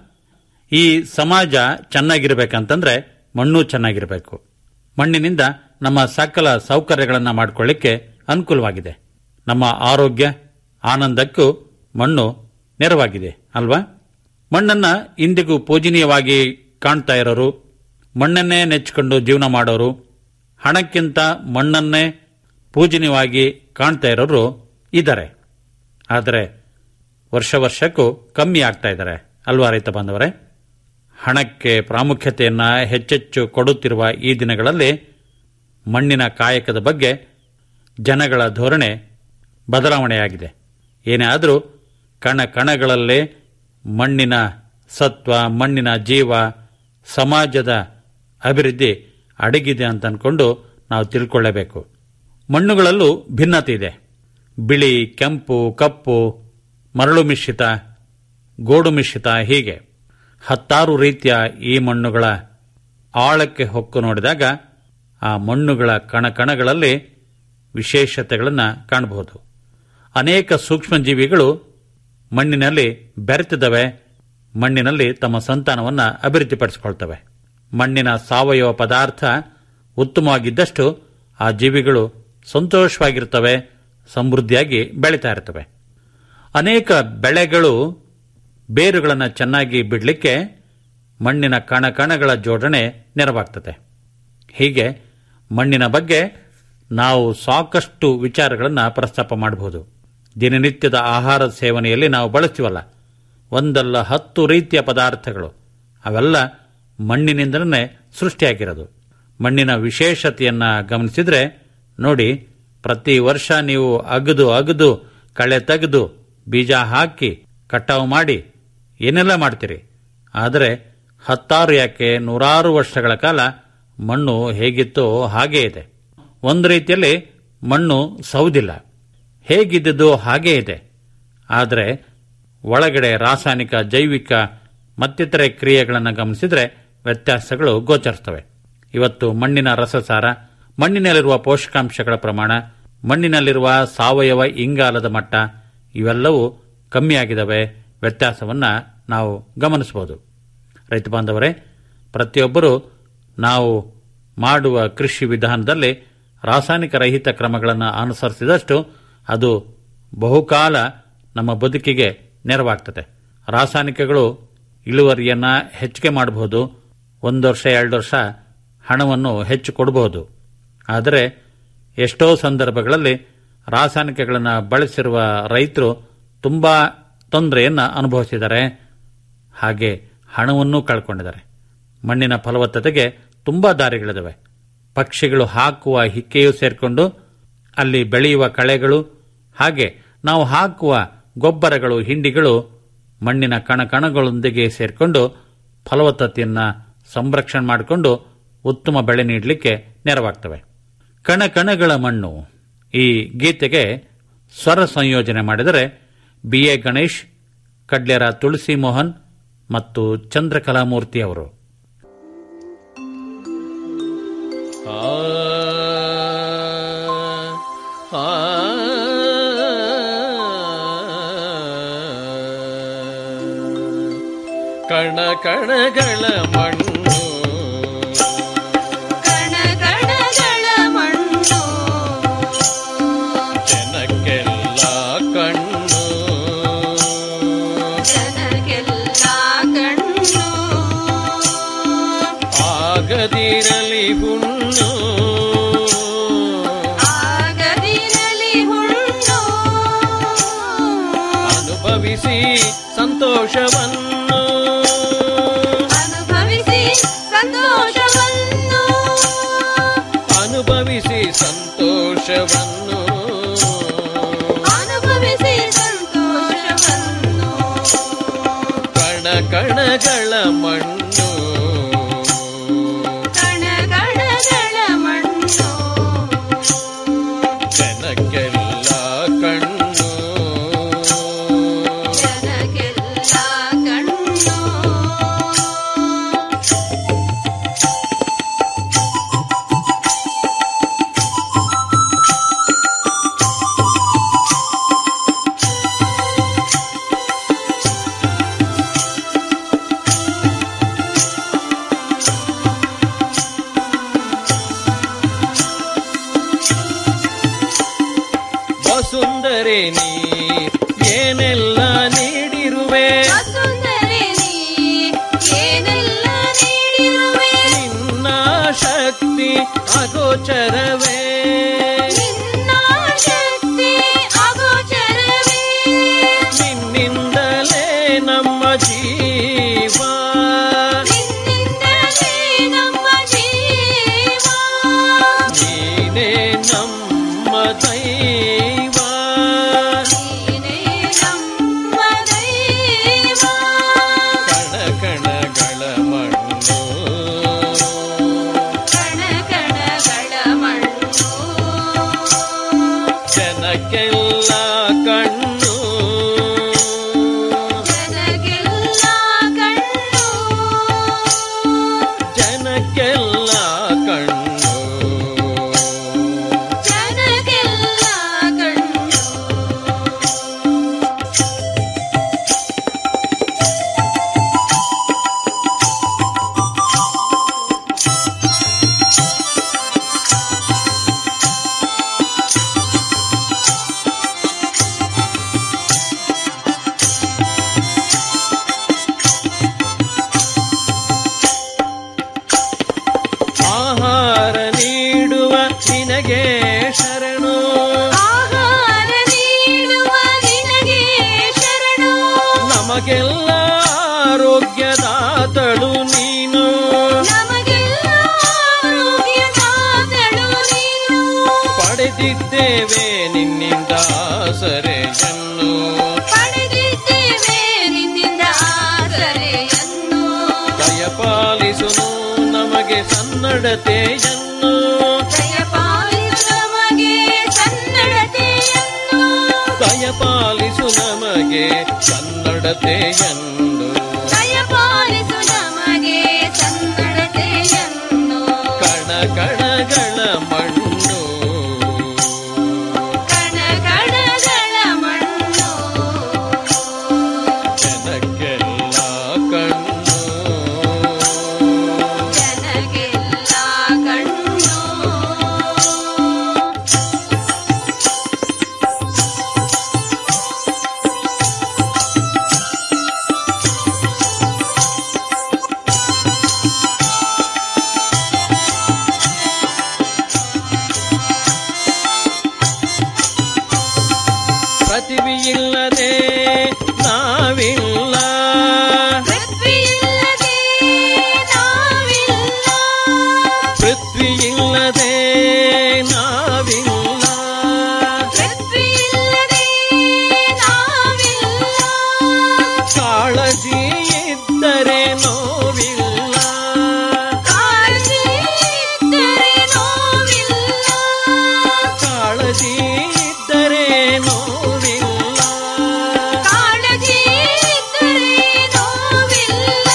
ಈ ಸಮಾಜ ಚೆನ್ನಾಗಿರ್ಬೇಕಂತಂದ್ರೆ ಮಣ್ಣು ಚೆನ್ನಾಗಿರಬೇಕು ಮಣ್ಣಿನಿಂದ ನಮ್ಮ ಸಕಲ ಸೌಕರ್ಯಗಳನ್ನು ಮಾಡಿಕೊಳ್ಳಿಕ್ಕೆ ಅನುಕೂಲವಾಗಿದೆ ನಮ್ಮ ಆರೋಗ್ಯ ಆನಂದಕ್ಕೂ ಮಣ್ಣು ನೆರವಾಗಿದೆ ಅಲ್ವಾ ಮಣ್ಣನ್ನ ಇಂದಿಗೂ ಪೂಜನೀಯವಾಗಿ ಕಾಣ್ತಾ ಇರೋರು ಮಣ್ಣನ್ನೇ ನೆಚ್ಚಿಕೊಂಡು ಜೀವನ ಮಾಡೋರು ಹಣಕ್ಕಿಂತ ಮಣ್ಣನ್ನೇ ಪೂಜನೀಯವಾಗಿ ಕಾಣ್ತಾ ಇರೋರು ಇದ್ದಾರೆ ಆದರೆ ವರ್ಷ ವರ್ಷಕ್ಕೂ ಕಮ್ಮಿ ಆಗ್ತಾ ಇದ್ದಾರೆ ಅಲ್ವಾ ರೈತ ಬಾಂಧವರೇ ಹಣಕ್ಕೆ ಪ್ರಾಮುಖ್ಯತೆಯನ್ನ ಹೆಚ್ಚೆಚ್ಚು ಕೊಡುತ್ತಿರುವ ಈ ದಿನಗಳಲ್ಲಿ ಮಣ್ಣಿನ ಕಾಯಕದ ಬಗ್ಗೆ ಜನಗಳ ಧೋರಣೆ ಬದಲಾವಣೆಯಾಗಿದೆ ಏನೇ ಆದರೂ ಕಣ ಕಣಗಳಲ್ಲೇ ಮಣ್ಣಿನ ಸತ್ವ ಮಣ್ಣಿನ ಜೀವ ಸಮಾಜದ ಅಭಿವೃದ್ಧಿ ಅಡಗಿದೆ ಅಂತ ಅನ್ಕೊಂಡು ನಾವು ತಿಳ್ಕೊಳ್ಳೇಬೇಕು ಮಣ್ಣುಗಳಲ್ಲೂ ಭಿನ್ನತೆ ಇದೆ ಬಿಳಿ ಕೆಂಪು ಕಪ್ಪು ಮರಳು ಮಿಶ್ರಿತ ಗೋಡು ಮಿಶ್ರಿತ ಹೀಗೆ ಹತ್ತಾರು ರೀತಿಯ ಈ ಮಣ್ಣುಗಳ ಆಳಕ್ಕೆ ಹೊಕ್ಕು ನೋಡಿದಾಗ ಆ ಮಣ್ಣುಗಳ ಕಣಕಣಗಳಲ್ಲಿ ವಿಶೇಷತೆಗಳನ್ನು ಕಾಣಬಹುದು ಅನೇಕ ಸೂಕ್ಷ್ಮಜೀವಿಗಳು ಮಣ್ಣಿನಲ್ಲಿ ಬೆರೆತಿದ್ದಾವೆ ಮಣ್ಣಿನಲ್ಲಿ ತಮ್ಮ ಸಂತಾನವನ್ನು ಅಭಿವೃದ್ಧಿಪಡಿಸಿಕೊಳ್ತವೆ ಮಣ್ಣಿನ ಸಾವಯವ ಪದಾರ್ಥ ಉತ್ತಮವಾಗಿದ್ದಷ್ಟು ಆ ಜೀವಿಗಳು ಸಂತೋಷವಾಗಿರ್ತವೆ ಸಮೃದ್ಧಿಯಾಗಿ ಬೆಳೀತಾ ಇರ್ತವೆ ಅನೇಕ ಬೆಳೆಗಳು ಬೇರುಗಳನ್ನು ಚೆನ್ನಾಗಿ ಬಿಡಲಿಕ್ಕೆ ಮಣ್ಣಿನ ಕಣಕಣಗಳ ಜೋಡಣೆ ನೆರವಾಗ್ತದೆ ಹೀಗೆ ಮಣ್ಣಿನ ಬಗ್ಗೆ ನಾವು ಸಾಕಷ್ಟು ವಿಚಾರಗಳನ್ನು ಪ್ರಸ್ತಾಪ ಮಾಡಬಹುದು ದಿನನಿತ್ಯದ ಆಹಾರ ಸೇವನೆಯಲ್ಲಿ ನಾವು ಬಳಸ್ತೀವಲ್ಲ ಒಂದಲ್ಲ ಹತ್ತು ರೀತಿಯ ಪದಾರ್ಥಗಳು ಅವೆಲ್ಲ ಮಣ್ಣಿನಿಂದಲೇ ಸೃಷ್ಟಿಯಾಗಿರೋದು ಮಣ್ಣಿನ ವಿಶೇಷತೆಯನ್ನ ಗಮನಿಸಿದ್ರೆ ನೋಡಿ ಪ್ರತಿ ವರ್ಷ ನೀವು ಅಗದು ಅಗದು ಕಳೆ ತೆಗೆದು ಬೀಜ ಹಾಕಿ ಕಟಾವು ಮಾಡಿ ಏನೆಲ್ಲ ಮಾಡ್ತೀರಿ ಆದರೆ ಹತ್ತಾರು ಯಾಕೆ ನೂರಾರು ವರ್ಷಗಳ ಕಾಲ ಮಣ್ಣು ಹೇಗಿತ್ತೋ ಹಾಗೇ ಇದೆ ಒಂದು ರೀತಿಯಲ್ಲಿ ಮಣ್ಣು ಸೌದಿಲ್ಲ ಹೇಗಿದ್ದದ್ದು ಹಾಗೇ ಇದೆ ಆದರೆ ಒಳಗಡೆ ರಾಸಾಯನಿಕ ಜೈವಿಕ ಮತ್ತಿತರೆ ಕ್ರಿಯೆಗಳನ್ನು ಗಮನಿಸಿದರೆ ವ್ಯತ್ಯಾಸಗಳು ಗೋಚರಿಸ್ತವೆ ಇವತ್ತು ಮಣ್ಣಿನ ರಸಸಾರ ಮಣ್ಣಿನಲ್ಲಿರುವ ಪೋಷಕಾಂಶಗಳ ಪ್ರಮಾಣ ಮಣ್ಣಿನಲ್ಲಿರುವ ಸಾವಯವ ಇಂಗಾಲದ ಮಟ್ಟ ಇವೆಲ್ಲವೂ ಕಮ್ಮಿಯಾಗಿದ್ದಾವೆ ವ್ಯತ್ಯಾಸವನ್ನ ನಾವು ಗಮನಿಸಬಹುದು ರೈತ ಬಾಂಧವರೇ ಪ್ರತಿಯೊಬ್ಬರು ನಾವು ಮಾಡುವ ಕೃಷಿ ವಿಧಾನದಲ್ಲಿ ರಾಸಾಯನಿಕ ರಹಿತ ಕ್ರಮಗಳನ್ನು ಅನುಸರಿಸಿದಷ್ಟು ಅದು ಬಹುಕಾಲ ನಮ್ಮ ಬದುಕಿಗೆ ನೆರವಾಗ್ತದೆ ರಾಸಾಯನಿಕಗಳು ಇಳುವರಿಯನ್ನ ಹೆಚ್ಚಿಗೆ ಮಾಡಬಹುದು ಒಂದು ವರ್ಷ ಎರಡು ವರ್ಷ ಹಣವನ್ನು ಹೆಚ್ಚು ಕೊಡಬಹುದು ಆದರೆ ಎಷ್ಟೋ ಸಂದರ್ಭಗಳಲ್ಲಿ ರಾಸಾಯನಿಕಗಳನ್ನು ಬಳಸಿರುವ ರೈತರು ತುಂಬಾ ತೊಂದರೆಯನ್ನು ಅನುಭವಿಸಿದ್ದಾರೆ ಹಾಗೆ ಹಣವನ್ನೂ ಕಳ್ಕೊಂಡಿದ್ದಾರೆ ಮಣ್ಣಿನ ಫಲವತ್ತತೆಗೆ ತುಂಬಾ ದಾರಿಗಳಿದಾವೆ ಪಕ್ಷಿಗಳು ಹಾಕುವ ಹಿಕ್ಕೆಯೂ ಸೇರಿಕೊಂಡು ಅಲ್ಲಿ ಬೆಳೆಯುವ ಕಳೆಗಳು ಹಾಗೆ ನಾವು ಹಾಕುವ ಗೊಬ್ಬರಗಳು ಹಿಂಡಿಗಳು ಮಣ್ಣಿನ ಕಣಕಣಗಳೊಂದಿಗೆ ಸೇರಿಕೊಂಡು ಫಲವತ್ತತೆಯನ್ನ ಸಂರಕ್ಷಣೆ ಮಾಡಿಕೊಂಡು ಉತ್ತಮ ಬೆಳೆ ನೀಡಲಿಕ್ಕೆ ನೆರವಾಗ್ತವೆ ಕಣಕಣಗಳ ಮಣ್ಣು ಈ ಗೀತೆಗೆ ಸ್ವರ ಸಂಯೋಜನೆ ಮಾಡಿದರೆ ಬಿ ಎ ಗಣೇಶ್ ಕಡ್ಲೆರ ತುಳಸಿ ಮೋಹನ್ ಮತ್ತು ಚಂದ್ರಕಲಾಮೂರ್ತಿ ಅವರು ಕಣ ಕಣಗಳ ಮಣ್ಣು ಕಣಗಳ ಮಣ್ಣು ಜನಕ್ಕೆಲ್ಲ ಕಣ್ಣು ಜನಗೆಲ್ಲ ಕಣ್ಣು ಆಗದಿರಲಿ ಹುಣ್ಣು ಆಗದಿರಲಿ ಹುಣ್ಣು ಅನುಭವಿಸಿ ಸಂತೋಷವನ್ನು ಅನುಭವಿಸಿ ಸಂತೋಷವನ್ನು ಅನುಭವಿಸಿ ಸಂತೋಷವನ್ನು ಅನುಭವಿಸಿ ಸಂತೋಷವನ್ನು ಕಣ ಕಣಗಳ ಮಣ್ಣು ಕಣಗಳ ಮಣ್ಣು ಜನಕ್ಕೆಲ್ಲ ಕಣ್ಣು ಜನಗೆಲ್ಲ ಕಣ್ಣು ನೀ ಏನೆಲ್ಲ ನೀಡಿರುವೆ ವಸುಂಧರೆ ನೀ ಏನೆಲ್ಲ ನೀಡಿರುವೆ ನಿನ್ನ ಶಕ್ತಿ ಅಗೋಚರವೇ ನಿನ್ನ ಶಕ್ತಿ ಅಗೋಚರವೇ ನಿನ್ನಿಂದಲೇ ನಮ್ಮ ಜೀವ ನಿನ್ನಿಂದಲೇ ನಮ್ಮ ಜೀವ ನೀನೇ ನಮ್ಮ ದೈವ ನೀನೇ ನಮ್ಮ ದೈವ ಕಣ ಕಣಗಳ ಮಣ್ಣು ಕಣ ಕಣಗಳ ಮಣ್ಣು ಜನಕ್ಕೆಲ್ಲ ಕಣ್ಣು ಜನಗೆಲ್ಲ ಕಣ್ಣು ಜನಕ್ಕೆಲ್ಲ ಕಣ್ಣು ಜನಗೆಲ್ಲ ಕಣ್ಣು ಆಹಾರ ನೀಡುವ ನಿನಗೆ ಶರಣು ಆಹಾರ ನೀಡುವ ನಿನಗೆ ಶರಣು ನಮಗೆಲ್ಲ ಆರೋಗ್ಯದಾತಳು ನೀನು ನಮಗೆಲ್ಲ ಆರೋಗ್ಯದಾತಳು ನೀನು ಪಡೆದಿದ್ದೇವೆ ನಿನ್ನಿಂದ ಸರೆಯನ್ನು ಪಡೆದಿದ್ದೇವೆ ನಿನ್ನಿಂದ ಆಸರೆಯನ್ನು ದಯಪಾಲಿಸುನು ನಮಗೆ ಸನ್ನಡತೆಯನ್ನು ದಯಪಾಲಿಸು ನಮಗೆ ಸನ್ನಡತೆಯನ್ನು ದಯಪಾಲಿಸು ನಮಗೆ ಸನ್ನಡತೆಯನ್ನು ದಯಪಾಲಿಸು ನಮಗೆ ಸನ್ನಡತೆಯನ್ನು ಕಣ ಕಣಗಳ ಮಣ್ಣು ಕಣ ಕಣಗಳ ಮಣ್ಣು ಜನಕ್ಕೆಲ್ಲ ಕಣ್ಣು ಜನಗೆಲ್ಲ ಕಣ್ಣು ಪ್ರತಿಭೆಯಿಲ್ಲದೆ ನಾವಿಲ್ಲ ಪೃಥ್ವಿಯಿಲ್ಲದೆ ನಾವಿಲ್ಲ ಪೃಥ್ವಿಯಿಲ್ಲದೆ ನಾವಿಲ್ಲ ಪೃಥ್ವಿಯಿಲ್ಲದೆ ನಾವಿಲ್ಲ ಕಾಳಜಿ ಇದ್ದರೆ ನೋವಿಲ್ಲ ಕಾಳಜಿ ಇದ್ದರೆ ನೋವಿಲ್ಲ ಕಾಳಜಿ ಇದ್ದರೆ ನೋವಿಲ್ಲ ಕಾಳಜಿ ಇದ್ದರೆ ನೋವಿಲ್ಲ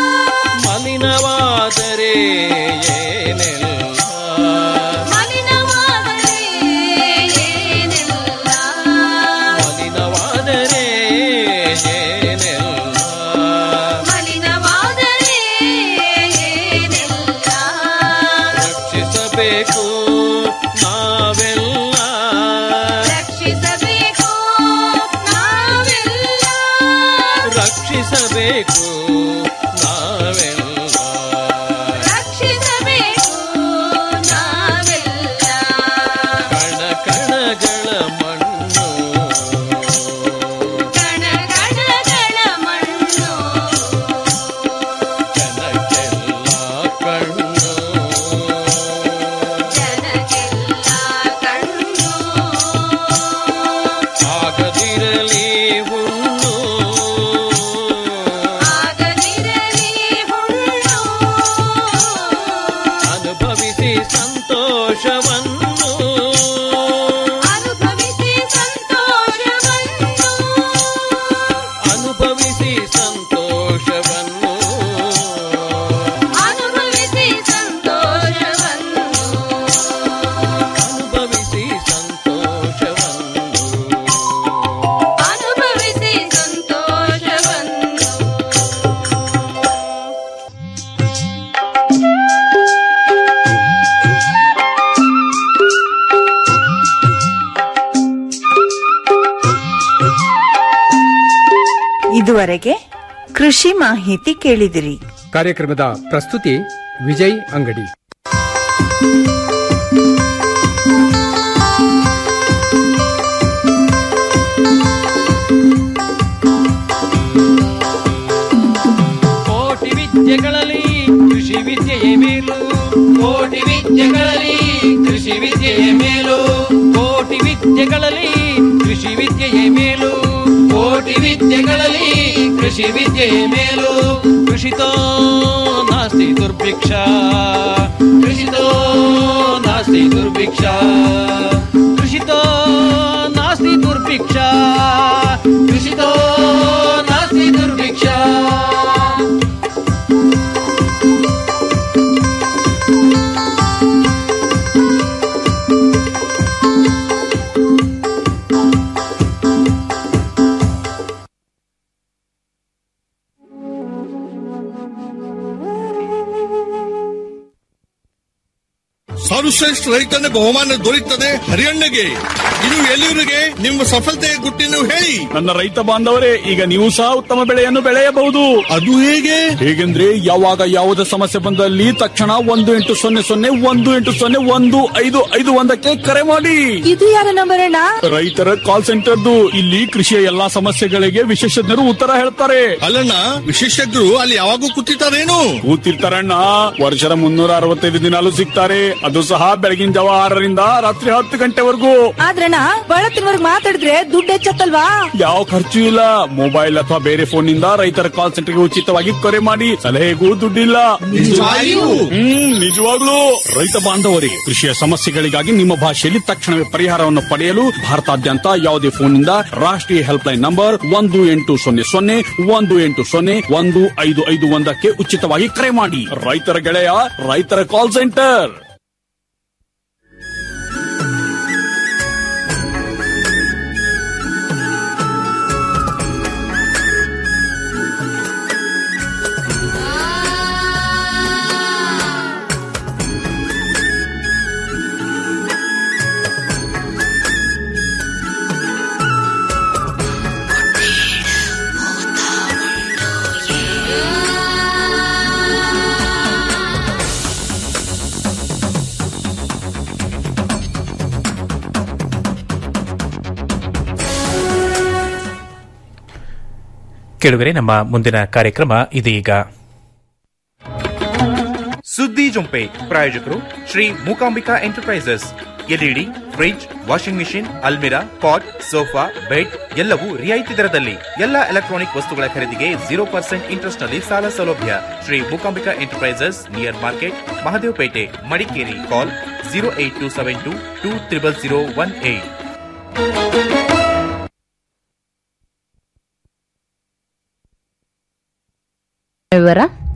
ಮಲಿನವಾದರೆ ಏನೆಲ್ಲ ಮಲಿನವಾದರೆ ಏನೆಲ್ಲ ಮಲಿನವಾದರೆ ಏನೆಲ್ಲ ಮಲಿನವಾದರೆ ಏನೆಲ್ಲ ರಕ್ಷಿಸಬೇಕು ನಾವೆಲ್ಲ ರಕ್ಷಿಸಬೇಕು ನಾವೆಲ್ಲ ರಕ್ಷಿಸಬೇಕು ನಾವೆಲ್ಲ ರಕ್ಷಿಸಬೇಕು ನಾವೆಲ್ಲ ಕಣ ಕಣಗಳ ಮಣ್ಣು ಕಣ ಕಣಗಳ ಮಣ್ಣು ಜನಕ್ಕೆಲ್ಲ ಕಣ್ಣು ಜನಗೆಲ್ಲ ಕಣ್ಣು ಆಗದಿರಲಿ ಹುಣ್ಣು ಇದುವರೆಗೆ ಕೃಷಿ ಮಾಹಿತಿ ಕೇಳಿದಿರಿ ಕಾರ್ಯಕ್ರಮದ ಪ್ರಸ್ತುತಿ ವಿಜಯ್ ಅಂಗಡಿ ಕೋಟಿ ವಿದ್ಯೆಗಳಲ್ಲಿ ಕೃಷಿ ವಿದ್ಯೆಯೇ ಮೇಲು ಕೋಟಿ ವಿದ್ಯೆಗಳಲ್ಲಿ ಕೃಷಿ ವಿದ್ಯೆಯೇ ಮೇಲು ಕೋಟಿ ವಿದ್ಯೆಗಳಲ್ಲಿ ಕೃಷಿ ವಿದ್ಯೆಯೇ ಮೇಲು ಕೋಟಿ ವಿದ್ಯೆಗಳಲ್ಲಿ ಕೃಷಿ ವಿದ್ಯೆಯೇ ಮೇಲು ಕೃಷಿತೋ ನಾಸ್ತಿ ದುರ್ಭಿಕ್ಷ ಕೃಷಿತೋ ನಾಸ್ತಿ ದುರ್ಭಿಕ್ಷ ಕೃಷಿತೋ ನಾಸ್ತಿ ದುರ್ಭಿಕ್ಷ ಕೃಷಿತೋ ನಾಸ್ತಿ ದುರ್ಭಿಕ್ಷ ಸರ್ವಶ್ರೇಷ್ಠ ರೈತನ ಬಹುಮಾನ ದೊರೆಯುತ್ತದೆ ಹರಿಯಣ್ಣಗೆ ಇದು ಎಲ್ಲಿವರಿಗೆ ನಿಮ್ಮ ಸಫಲತೆಯ ಗುಟ್ಟಿನ ಹೇಳಿ ನನ್ನ ರೈತ ಬಾಂಧವರೇ ಈಗ ನೀವು ಸಹ ಉತ್ತಮ ಬೆಳೆಯನ್ನು ಬೆಳೆಯಬಹುದು ಅದು ಹೇಗೆ ಹೇಗೆಂದ್ರೆ ಯಾವಾಗ ಯಾವುದೇ ಸಮಸ್ಯೆ ಬಂದಲ್ಲಿ ತಕ್ಷಣ ಒಂದು ಎಂಟು ಸೊನ್ನೆ ಸೊನ್ನೆ ಒಂದು ಎಂಟು ಸೊನ್ನೆ ಒಂದು ಐದು ಐದು ಒಂದಕ್ಕೆ ಕರೆ ಮಾಡಿ ಇದು ಯಾರ ನಂಬರ್ ಅಣ್ಣ ರೈತರ ಕಾಲ್ ಸೆಂಟರ್ದು ಇಲ್ಲಿ ಕೃಷಿಯ ಎಲ್ಲಾ ಸಮಸ್ಯೆಗಳಿಗೆ ವಿಶೇಷಜ್ಞರು ಉತ್ತರ ಹೇಳ್ತಾರೆ ಅಲ್ಲಣ್ಣ ವಿಶೇಷಜ್ಞರು ಅಲ್ಲಿ ಯಾವಾಗೂ ಕೂತಿರ್ತಾರೇನು ಕೂತಿರ್ತಾರಣ್ಣ ವರ್ಷದ ಮುನ್ನೂರ ಅರವತ್ತೈದು ದಿನಾಲು ಸಿಗ್ತಾರೆ ಅದು ಸಹ ಬೆಳಗಿನ ಜಾವ ಆರರಿಂದ ರಾತ್ರಿ ಹತ್ತು ಗಂಟೆವರೆಗೂ ಆದ್ರಣ್ಣ ಬಳತ್ತಿನವರ್ಗ್ ಮಾತಾಡಿದ್ರೆ ದುಡ್ಡು ಹೆಚ್ಚತ್ತಲ್ವಾ ಯಾವ ಖರ್ಚು ಇಲ್ಲ ಮೊಬೈಲ್ ಅಥವಾ ಬೇರೆ ಫೋನ್ ನಿಂದ ರೈತರ ಕಾಲ್ ಸೆಂಟರ್ಗೆ ಉಚಿತವಾಗಿ ಕರೆ ಮಾಡಿ ಸಲಹೆಗೂ ದುಡ್ಡಿಲ್ಲ ನಿಜವಾಗಿಯೂ? ಹ್ಮ್ ನಿಜವಾಗ್ಲೂ ರೈತ ಬಾಂಧವರಿಗೆ ಕೃಷಿಯ ಸಮಸ್ಯೆಗಳಿಗಾಗಿ ನಿಮ್ಮ ಭಾಷೆಯಲ್ಲಿ ತಕ್ಷಣವೇ ಪರಿಹಾರವನ್ನು ಪಡೆಯಲು ಭಾರತಾದ್ಯಂತ ಯಾವುದೇ ಫೋನ್ ನಿಂದ ರಾಷ್ಟ್ರೀಯ ಹೆಲ್ಪ್ ಲೈನ್ ನಂಬರ್ ಒಂದು ಎಂಟು ಸೊನ್ನೆ ಸೊನ್ನೆ ಒಂದು ಎಂಟು ಸೊನ್ನೆ ಒಂದು ಐದು ಐದು ಒಂದಕ್ಕೆ ಉಚಿತವಾಗಿ ಕರೆ ಮಾಡಿ ರೈತರ ಗೆಳೆಯ ರೈತರ ಕಾಲ್ ಸೆಂಟರ್ ಕೇಳುಗರೆ ನಮ್ಮ ಮುಂದಿನ ಕಾರ್ಯಕ್ರಮ ಇದೀಗ ಸುದ್ದಿ ಜೊಂಪೆ ಪ್ರಾಯೋಜಕರು Shri Mookambika enterprises LED fridge washing machine ಅಲ್ಮಿರಾ ಪಾಟ್ ಸೋಫಾ ಬೆಡ್ ಎಲ್ಲವೂ ರಿಯಾಯಿತಿ ದರದಲ್ಲಿ ಎಲ್ಲ ಎಲೆಕ್ಟ್ರಾನಿಕ್ ವಸ್ತುಗಳ ಖರೀದಿಗೆ ಜೀರೋ ಪರ್ಸೆಂಟ್ ಇಂಟ್ರೆಸ್ಟ್ ನಲ್ಲಿ ಸಾಲ ಸೌಲಭ್ಯ Shri Mookambika enterprises near market Mahadevapete Madikeri call zero eight two seven two two triple zero one eight ವಿವರ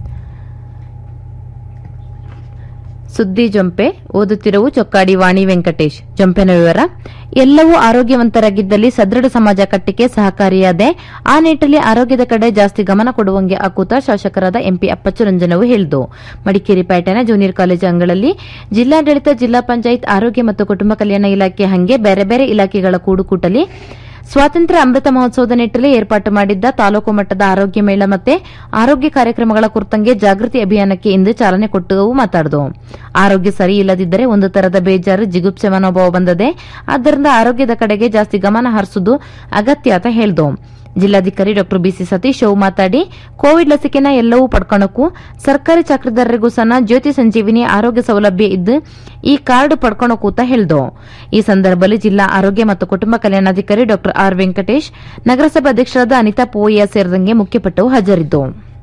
ಸುದ್ದಿ ಜೊಂಪೆ ಓದುತ್ತಿರುವ ಚೊಕ್ಕಾಡಿ ವಾಣಿ ವೆಂಕಟೇಶ್ ಜೊಂಪೆನ ವಿವರ ಎಲ್ಲವೂ ಆರೋಗ್ಯವಂತರಾಗಿದ್ದಲ್ಲಿ ಸದೃಢ ಸಮಾಜ ಕಟ್ಟಿಗೆ ಸಹಕಾರಿಯಾದೆ ಆ ನಿಟ್ಟಲ್ಲಿ ಆರೋಗ್ಯದ ಕಡೆ ಜಾಸ್ತಿ ಗಮನ ಕೊಡುವಂಗೆ ಆಕೂತ ಶಾಸಕರಾದ ಎಂಪಿ ಅಪ್ಪಚ್ಚು ರಂಜನವು ಹೇಳಿದು ಮಡಿಕೇರಿ ಪೇಟೆನ ಜೂನಿಯರ್ ಕಾಲೇಜು ಅಂಗಳಲ್ಲಿ ಜಿಲ್ಲಾಡಳಿತ ಜಿಲ್ಲಾ ಪಂಚಾಯತ್ ಆರೋಗ್ಯ ಮತ್ತು ಕುಟುಂಬ ಕಲ್ಯಾಣ ಇಲಾಖೆ ಹಂಗೆ ಬೇರೆ ಬೇರೆ ಇಲಾಖೆಗಳ ಕೂಡುಕೂಟಲಿ ಸ್ವಾತಂತ್ರ್ಯ ಅಮೃತ ಮಹೋತ್ಸವದ ನಿಟ್ಟಲ್ಲಿ ಏರ್ಪಾಟು ಮಾಡಿದ್ದ ತಾಲೂಕು ಮಟ್ಟದ ಆರೋಗ್ಯ ಮೇಳ ಮತ್ತೆ ಆರೋಗ್ಯ ಕಾರ್ಯಕ್ರಮಗಳ ಕುರಿತಂಗೆ ಜಾಗೃತಿ ಅಭಿಯಾನಕ್ಕೆ ಇಂದು ಚಾಲನೆ ಕೊಟ್ಟು ಮಾತಾಡಿದು ಆರೋಗ್ಯ ಸರಿ ಇಲ್ಲದಿದ್ದರೆ ಒಂದು ತರದ ಬೇಜಾರು ಜಿಗುಪ್ಸೆ ಮನೋಭಾವ ಬಂದದೆ ಆದ್ದರಿಂದ ಆರೋಗ್ಯದ ಕಡೆಗೆ ಜಾಸ್ತಿ ಗಮನ ಹರಿಸುವುದು ಅಗತ್ಯ ಅಂತ ಹೇಳ್ದು ಜಿಲ್ಲಾಧಿಕಾರಿ ಡಾ ಬಿಸಿ ಸತೀಶ್ ಅವು ಮಾತಾಡಿ ಕೋವಿಡ್ ಲಸಿಕೆನ ಎಲ್ಲವೂ ಪಡ್ಕೊಳಕ್ಕೂ ಸರ್ಕಾರಿ ಚಾಕರಿದಾರರಿಗೂ ಸಹ ಜ್ಯೋತಿ ಸಂಜೀವಿನಿ ಆರೋಗ್ಯ ಸೌಲಭ್ಯ ಇದ್ದು ಈ ಕಾರ್ಡ್ ಪಡ್ಕೊಳಕ್ಕೂ ಅಂತ ಹೇಳ್ದು ಈ ಸಂದರ್ಭದಲ್ಲಿ ಜಿಲ್ಲಾ ಆರೋಗ್ಯ ಮತ್ತು ಕುಟುಂಬ ಕಲ್ಯಾಣಾಧಿಕಾರಿ ಡಾ ಆರ್ ವೆಂಕಟೇಶ್ ನಗರಸಭಾ ಅಧ್ಯಕ್ಷರಾದ ಅನಿತಾ ಪೋಯ್ಯ ಸೇರಿದಂಗೆ ಮುಖ್ಯಪಟ್ಟವು ಹಾಜರಿದ್ದು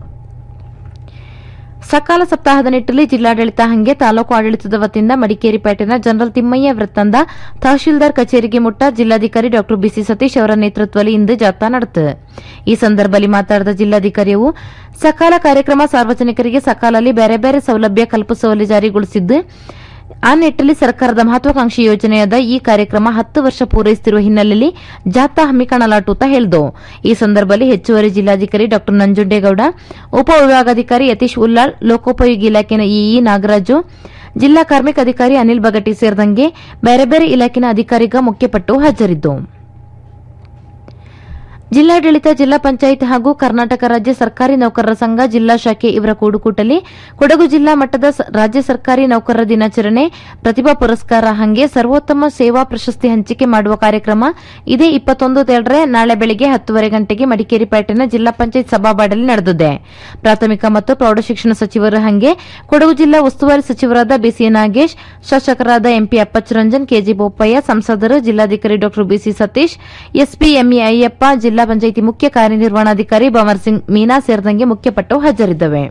ಸಕಾಲ ಸಪ್ತಾಹದ ನಿಟ್ಟಲ್ಲಿ ಜಿಲ್ಲಾಡಳಿತ ಹಂಗೆ ತಾಲೂಕು ಆಡಳಿತದ ವತಿಯಿಂದ ಮಡಿಕೇರಿ ಪೇಟೆನ ಜನರಲ್ ತಿಮ್ಮಯ್ಯ ವೃತ್ತಂದ ತಹಶೀಲ್ದಾರ್ ಕಚೇರಿಗೆ ಮುಟ್ಟ ಜಿಲ್ಲಾಧಿಕಾರಿ ಡಾ ಬಿಸಿ ಸತೀಶ್ ಅವರ ನೇತೃತ್ವದಲ್ಲಿ ಇಂದು ಜಾಥಾ ನಡೆತು ಈ ಸಂದರ್ಭದಲ್ಲಿ ಮಾತನಾಡಿದ ಜಿಲ್ಲಾಧಿಕಾರಿಯು ಸಕಾಲ ಕಾರ್ಯಕ್ರಮ ಸಾರ್ವಜನಿಕರಿಗೆ ಸಕಾಲಲ್ಲಿ ಬೇರೆ ಬೇರೆ ಸೌಲಭ್ಯ ಕಲ್ಪಿಸುವಲ್ಲಿ ಜಾರಿಗೊಳಿಸಿದ್ದು ಆ ನಿಟ್ಟಲ್ಲಿ ಸರ್ಕಾರದ ಮಹತ್ವಾಕಾಂಕ್ಷಿ ಯೋಜನೆಯಾದ ಈ ಕಾರ್ಯಕ್ರಮ ಹತ್ತು ವರ್ಷ ಪೂರೈಸುತ್ತಿರುವ ಹಿನ್ನೆಲೆಯಲ್ಲಿ ಜಾಥಾ ಹಮ್ಮಿಕೊಳ್ಳಲಾಟು ಹೇಳಿದು ಈ ಸಂದರ್ಭದಲ್ಲಿ ಹೆಚ್ಚುವರಿ ಜಿಲ್ಲಾಧಿಕಾರಿ ಡಾ ನಂಜುಂಡೇಗೌಡ ಉಪವಿಭಾಗಾಧಿಕಾರಿ ಯತೀಶ್ ಉಲ್ಲಾಳ್ ಲೋಕೋಪಯೋಗಿ ಇಲಾಖೆಯ ಇಇ ನಾಗರಾಜು ಜಿಲ್ಲಾ ಕಾರ್ಮಿಕ ಅಧಿಕಾರಿ ಅನಿಲ್ ಬಗಟಿ ಸೇರಿದಂಗೆ ಬೇರೆ ಬೇರೆ ಇಲಾಖೆಯ ಅಧಿಕಾರಿಗ ಮುಖ್ಯಪಟ್ಟು ಹಾಜರಿದ್ದು ಜಿಲ್ಲಾಡಳಿತ ಜಿಲ್ಲಾ ಪಂಚಾಯತ್ ಹಾಗೂ ಕರ್ನಾಟಕ ರಾಜ್ಯ ಸರ್ಕಾರಿ ನೌಕರರ ಸಂಘ ಜಿಲ್ಲಾ ಶಾಖೆ ಇವರ ಕೂಡುಕೂಟಲಿ ಕೊಡಗು ಜಿಲ್ಲಾ ಮಟ್ಟದ ಸ- ರಾಜ್ಯ ಸರ್ಕಾರಿ ನೌಕರರ ದಿನಾಚರಣೆ ಪ್ರತಿಭಾ ಪುರಸ್ಕಾರ ಹಂಗೆ ಸರ್ವೋತ್ತಮ ಸೇವಾ ಪ್ರಶಸ್ತಿ ಹಂಚಿಕೆ ಮಾಡುವ ಕಾರ್ಯಕ್ರಮ ಇದೇ ಇಪ್ಪತ್ತೊಂದು ತೇಳರೆ ನಾಳೆ ಬೆಳಿಗ್ಗೆ ಹತ್ತುವರೆ ಗಂಟೆಗೆ ಮಡಿಕೇರಿ ಪೇಟೆನ ಜಿಲ್ಲಾ ಪಂಚಾಯತ್ ಸಭಾಬಾಡಲಿ ನಡೆದಿದೆ ಪ್ರಾಥಮಿಕ ಮತ್ತು ಪ್ರೌಢಶಿಕ್ಷಣ ಸಚಿವರು ಹಂಗೆ ಕೊಡಗು ಜಿಲ್ಲಾ ಉಸ್ತುವಾರಿ ಸಚಿವರಾದ ಬಿಸಿ ನಾಗೇಶ್ ಶಾಸಕರಾದ ಎಂಪಿ ಅಪ್ಪಚ್ಚರಂಜನ್ ಕೆಜಿ ಬೋಪಯ್ಯ ಸಂಸದರು ಜಿಲ್ಲಾಧಿಕಾರಿ ಡಾ B C Satish SP M E Ayyappa ಜಿಲ್ಲಾ ಪಂಚಾಯಿತಿ ಮುಖ್ಯ ಕಾರ್ಯನಿರ್ವಹಣಾಧಿಕಾರಿ ಭವರ್ ಸಿಂಗ್ ಮೀನಾ ಸೇರಿದಂಗೆ ಮುಖ್ಯಪಟ್ಟು ಹಾಜರಿದ್ದವೆ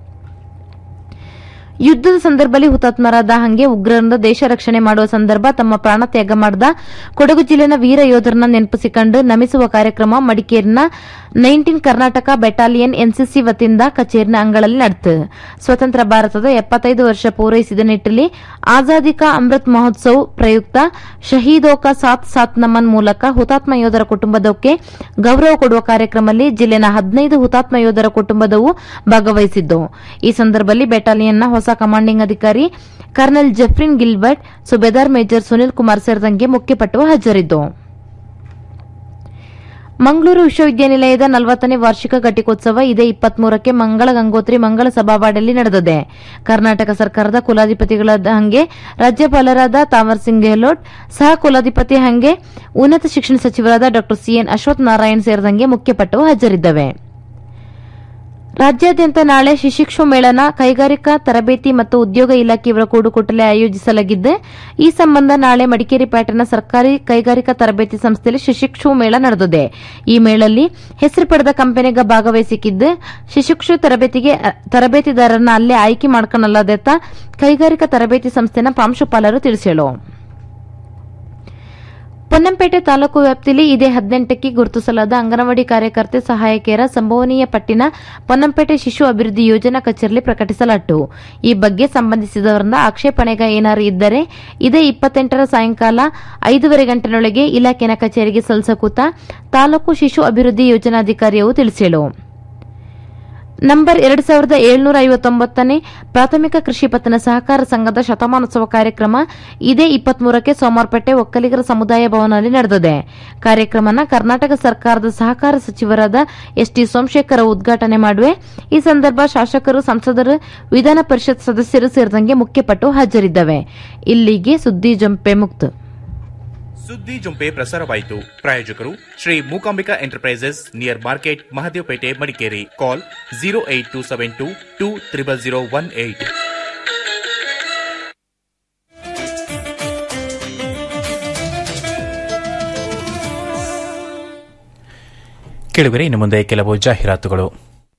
ಯುದ್ದದ ಸಂದರ್ಭದಲ್ಲಿ ಹುತಾತ್ಮರಾದ ಹಂಗೆ ಉಗ್ರರಿಂದ ದೇಶ ರಕ್ಷಣೆ ಮಾಡುವ ಸಂದರ್ಭ ತಮ್ಮ ಪ್ರಾಣ ತ್ಯಾಗ ಮಾಡಿದ ಕೊಡಗು ಜಿಲ್ಲೆನ ವೀರ ಯೋಧರನ್ನ ನೆನಪಿಸಿಕೊಂಡು ನಮಿಸುವ ಕಾರ್ಯಕ್ರಮ ಮಡಿಕೇರಿನ ನೈನ್ಟೀನ್ ಕರ್ನಾಟಕ ಬೆಟಾಲಿಯನ್ ಎನ್ಸಿಸಿ ವತಿಯಿಂದ ಕಚೇರಿನ ಅಂಗಳಲ್ಲಿ ನಡೆತು ಸ್ವತಂತ್ರ ಭಾರತದ ಎಪ್ಪತ್ತೈದು ವರ್ಷ ಪೂರೈಸಿದ ನಿಟ್ಟಿನಲ್ಲಿ ಆಜಾದಿ ಕಾ ಅಮೃತ್ ಮಹೋತ್ಸವ್ ಪ್ರಯುಕ್ತ ಶಹೀದೋ ಕಾ ಸಾತ್ ಸಾತ್ ನಮನ್ ಮೂಲಕ ಹುತಾತ್ಮ ಯೋಧರ ಕುಟುಂಬದಕ್ಕೆ ಗೌರವ ಕೊಡುವ ಕಾರ್ಯಕ್ರಮದಲ್ಲಿ ಜಿಲ್ಲೆನ ಹದಿನೈದು ಹುತಾತ್ಮ ಯೋಧರ ಕುಟುಂಬದವು ಭಾಗವಹಿಸಿದ್ದು ಈ ಸಂದರ್ಭದಲ್ಲಿ ಬೆಟಾಲಿಯನ್ನ ಹೊಸ ಕಮಾಂಡಿಂಗ್ ಅಧಿಕಾರಿ colonel Jeffrin Gilbert subedar major Sunil Kumar ಸೇರಿದಂಗೆ ಮುಖ್ಯಪಟ್ಟು ಹಾಜರಿದ್ದು ಮಂಗಳೂರು ವಿಶ್ವವಿದ್ಯಾನಿಲಯದ ನಲವತ್ತನೇ ವಾರ್ಷಿಕ ಘಟಿಕೋತ್ಸವ ಇದೇ ಇಪ್ಪತ್ಮೂರಕ್ಕೆ ಮಂಗಳ ಗಂಗೋತ್ರಿ ಮಂಗಳ ಸಭಾವಾಡಲ್ಲಿ ನಡೆದಿದೆ ಕರ್ನಾಟಕ ಸರ್ಕಾರದ ಕುಲಾಧಿಪತಿಗಳಾದ ಹಂಗೆ ರಾಜ್ಯಪಾಲರಾದ ತಾವರ್ ಸಿಂಗ್ ಗೆಹ್ಲೋಟ್ ಸಹ ಕುಲಾಧಿಪತಿ ಹಂಗೆ ಉನ್ನತ ಶಿಕ್ಷಣ ಸಚಿವರಾದ ಡಾ ಸಿಎನ್ ಅಶ್ವಥ್ ನಾರಾಯಣ್ ಸೇರಿದಂಗೆ ಮುಖ್ಯಪಟ್ಟು ಹಾಜರಿದ್ದವೆ ರಾಜ್ಯಾದ್ಯಂತ ನಾಳೆ ಶಿಶಿಕ್ಷು ಮೇಳನ ಕೈಗಾರಿಕಾ ತರಬೇತಿ ಮತ್ತು ಉದ್ಯೋಗ ಇಲಾಖೆಯವರ ಕೂಡುಕೂಟಲೆ ಆಯೋಜಿಸಲಾಗಿದ್ದು ಈ ಸಂಬಂಧ ನಾಳೆ ಮಡಿಕೇರಿ ಪೇಟೆನ ಸರ್ಕಾರಿ ಕೈಗಾರಿಕಾ ತರಬೇತಿ ಸಂಸ್ಥೆಯಲ್ಲಿ ಶಿಶಿಕ್ಷು ಮೇಳ ನಡೆದಿದೆ ಈ ಮೇಳಲ್ಲಿ ಹೆಸರು ಪಡೆದ ಕಂಪನಿಗ ಭಾಗವಹಿಸಿದ್ದು ಶಿಶಿಕ್ಷು ತರಬೇತಿಗೆ ಅ, ತರಬೇತಿದಾರರನ್ನ ಅಲ್ಲೇ ಆಯ್ಕೆ ಮಾಡ್ಕೊಳ್ಳಲಾದೆತ್ತ ಕೈಗಾರಿಕಾ ತರಬೇತಿ ಸಂಸ್ಥೆನ ಪ್ರಾಂಶುಪಾಲರು ತಿಳಿಸಿದರು ಪೊನ್ನಂಪೇಟೆ ತಾಲೂಕು ವ್ಯಾಪ್ತಿಯಲ್ಲಿ ಇದೇ ಹದಿನೆಂಟಕ್ಕೆ ಗುರುತಿಸಲಾದ ಅಂಗನವಾಡಿ ಕಾರ್ಯಕರ್ತೆ ಸಹಾಯಕಿಯರ ಸಂಭವನೀಯ ಪಟ್ಟಿನ ಪೊನ್ನಂಪೇಟೆ ಶಿಶು ಅಭಿವೃದ್ಧಿ ಯೋಜನಾ ಕಚೇರಿಯಲ್ಲಿ ಪ್ರಕಟಿಸಲಾಯಿತು ಈ ಬಗ್ಗೆ ಸಂಬಂಧಿಸಿದವರಿಂದ ಆಕ್ಷೇಪಣೆಗ ಏನಾರು ಇದ್ದರೆ ಇದೇ ಇಪ್ಪತ್ತೆಂಟರ ಸಾಯಂಕಾಲ ಐದೂವರೆ ಗಂಟೆನೊಳಗೆ ಇಲಾಖೆನ ಕಚೇರಿಗೆ ಸಲ್ಲಿಸಕೂತ ತಾಲೂಕು ಶಿಶು ಅಭಿವೃದ್ಧಿ ಯೋಜನಾಧಿಕಾರಿಯು ತಿಳಿಸಿದರು ನಂಬರ್ ಎರಡು ಸಾವಿರದ ಏಳ್ನೂರ ಐವತ್ತೊಂಬತ್ತನೇ ಪ್ರಾಥಮಿಕ ಕೃಷಿ ಪತ್ತಿನ ಸಹಕಾರ ಸಂಘದ ಶತಮಾನೋತ್ಸವ ಕಾರ್ಯಕ್ರಮ ಇದೇ ಇಪ್ಪತ್ಮೂರಕ್ಕೆ ಸೋಮವಾರಪೇಟೆ ಒಕ್ಕಲಿಗರ ಸಮುದಾಯ ಭವನದಲ್ಲಿ ನಡೆದಿದೆ ಕಾರ್ಯಕ್ರಮನ ಕರ್ನಾಟಕ ಸರ್ಕಾರದ ಸಹಕಾರ ಸಚಿವರಾದ ಎಸ್ಟಿ ಸೋಮಶೇಖರ್ ಉದ್ಘಾಟನೆ ಮಾಡುವೆ ಈ ಸಂದರ್ಭ ಶಾಸಕರು ಸಂಸದರು ವಿಧಾನ ಪರಿಷತ್ ಸದಸ್ಯರು ಸೇರಿದಂಗೆ ಮುಖ್ಯಪಟ್ಟು ಹಾಜರಿದ್ದವೆ ಇಲ್ಲಿಗೆ ಸುದ್ದಿ ಜಂಪೆ ಮುಕ್ತ ಸುದ್ದಿ ಜುಂಪೆ ಪ್ರಸಾರವಾಯಿತು ಪ್ರಾಯೋಜಕರು Shri Mookambika enterprises near market Mahadevapete Madikeri call zero eight two seven two two triple zero one eight ಕೇಳುವಿರಿ ಇನ್ನು ಮುಂದೆ ಕೆಲವು ಜಾಹೀರಾತುಗಳು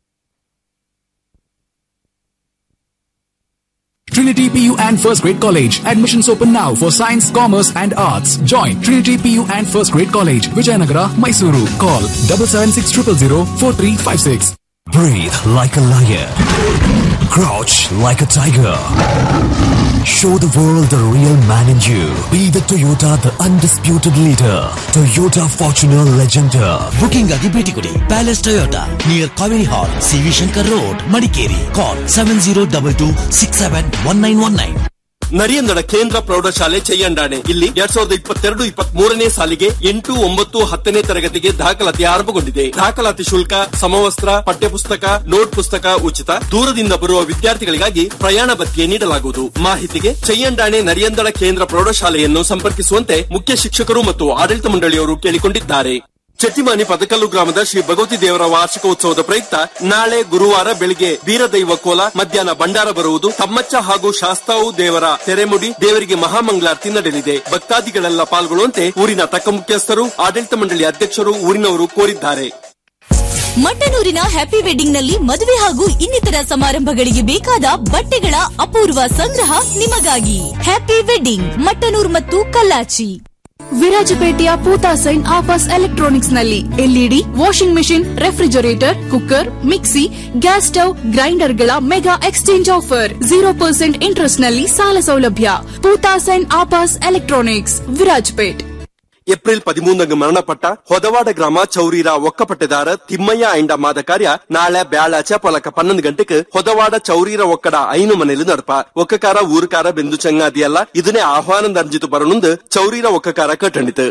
Trinity PU and First Grade College. Admissions open now for Science, Commerce and Arts. Join Trinity PU and First Grade College, Vijayanagara, Mysuru. Call double seven six triple zero four three five six. Breathe like a lion. Crouch like a tiger. Show the world the real man in you. Be the Toyota, the undisputed leader. Toyota Fortuner Legender. Booking ಆಗಿ ಭೇಟಿ ಕೊಡಿ palace Toyota near Kaveri hall C V Shankar road Madikeri call seven zero double two six seven one nine one nine Nariyandada ಕೇಂದ್ರ ಪ್ರೌಢಶಾಲೆ ಚಯ್ಯಂಡಾಣೆ ಇಲ್ಲಿ ಎರಡ್ ಸಾವಿರದ ಇಪ್ಪತ್ತೆರಡು ಇಪ್ಪತ್ತ್ ಮೂರನೇ ಸಾಲಿಗೆ ಎಂಟು ಒಂಬತ್ತು ಹತ್ತನೇ ತರಗತಿಗೆ ದಾಖಲಾತಿ ಆರಂಭಗೊಂಡಿದೆ ದಾಖಲಾತಿ ಶುಲ್ಕ ಸಮವಸ್ತ್ರ ಪಠ್ಯಪುಸ್ತಕ ನೋಟ್ ಪುಸ್ತಕ ಉಚಿತ ದೂರದಿಂದ ಬರುವ ವಿದ್ಯಾರ್ಥಿಗಳಿಗಾಗಿ ಪ್ರಯಾಣ ಭತ್ಯೆ ನೀಡಲಾಗುವುದು ಮಾಹಿತಿಗೆ ಚಯ್ಯಂಡಾಣೆ ನರಿಯಂದಳ ಕೇಂದ್ರ ಪ್ರೌಢಶಾಲೆಯನ್ನು ಸಂಪರ್ಕಿಸುವಂತೆ ಮುಖ್ಯ ಶಿಕ್ಷಕರು ಮತ್ತು ಆಡಳಿತ ಮಂಡಳಿಯವರು ಕೇಳಿಕೊಂಡಿದ್ದಾರೆ ಚಟ್ಟಿಮಾನಿ ಪದಕಲ್ಲು ಗ್ರಾಮದ ಶ್ರೀ ಭಗವತಿ ದೇವರ ವಾರ್ಷಿಕೋತ್ಸವದ ಪ್ರಯುಕ್ತ ನಾಳೆ ಗುರುವಾರ ಬೆಳಿಗ್ಗೆ ಬೀರದೈವ ಕೋಲ ಮಧ್ಯಾಹ್ನ ಭಂಡಾರ ಬರುವುದು ತಮ್ಮಚ್ಚ ಹಾಗೂ ಶಾಸ್ತಾವು ದೇವರ ತೆರೆಮುಡಿ ದೇವರಿಗೆ ಮಹಾಮಂಗಳಾರತಿ ನಡೆಯಲಿದೆ ಭಕ್ತಾದಿಗಳೆಲ್ಲ ಪಾಲ್ಗೊಳ್ಳುವಂತೆ ಊರಿನ ತಕ್ಕ ಮುಖ್ಯಸ್ಥರು ಆಡಳಿತ ಮಂಡಳಿ ಅಧ್ಯಕ್ಷರು ಊರಿನವರು ಕೋರಿದ್ದಾರೆ ಮಟ್ಟನೂರಿನ ಹ್ಯಾಪಿ ವೆಡ್ಡಿಂಗ್ ನಲ್ಲಿ ಮದುವೆ ಹಾಗೂ ಇನ್ನಿತರ ಸಮಾರಂಭಗಳಿಗೆ ಬೇಕಾದ ಬಟ್ಟೆಗಳ ಅಪೂರ್ವ ಸಂಗ್ರಹ ನಿಮಗಾಗಿ ಹ್ಯಾಪಿ ವೆಡ್ಡಿಂಗ್ ಮಟ್ಟನೂರ್ ಮತ್ತು ಕಲ್ಲಾಚಿ ವಿರಾಜಪೇಟೆಯ ಪೂತಾಸೈನ್ ಆಫರ್ಸ್ ಎಲೆಕ್ಟ್ರಾನಿಕ್ಸ್ ನಲ್ಲಿ LED washing machine refrigerator cooker mixie gas stove ಗ್ರೈಂಡರ್ಗಳ mega exchange offer zero percent interest ನಲ್ಲಿ ಸಾಲ ಸೌಲಭ್ಯ ಪೂತಾಸೈನ್ ಆಪಾಸ್ ಎಲೆಕ್ಟ್ರಾನಿಕ್ಸ್ ವಿರಾಜಪೇಟ್ ಏಪ್ರಿಲ್ ಪದಿಮೂನಂಗೆ ಮರಣಪಟ್ಟ ಹೊದವಾಡ ಗ್ರಾಮ ಚೌರೀರ ಒಕ್ಕಪಟ್ಟೆದಾರ ತಿಮ್ಮಯ್ಯ ಐಂಡ ಮಾದ ಕಾರ್ಯ ನಾಳೆ ಬ್ಯಾಳಾಚ ಪೊಲಕ ಪನ್ನೊಂದು ಗಂಟೆಗೆ ಹೊದವಾಡ ಚೌರೀರ ಒಕ್ಕಡ ಐನು ಮನೇಲಿ ನಡಪ ಒಕ್ಕಕಾರ ಊರುಕಾರ ಬೆಂದು ಚಂಗಾದಿಯಲ್ಲ ಇದನ್ನೇ ಆಹ್ವಾನದ ಅರ್ಜಿತು ಬರನುಂದು ಚೌರೀರ ಒಕ್ಕಕಾರ ಕಟ್ಟಣಿತು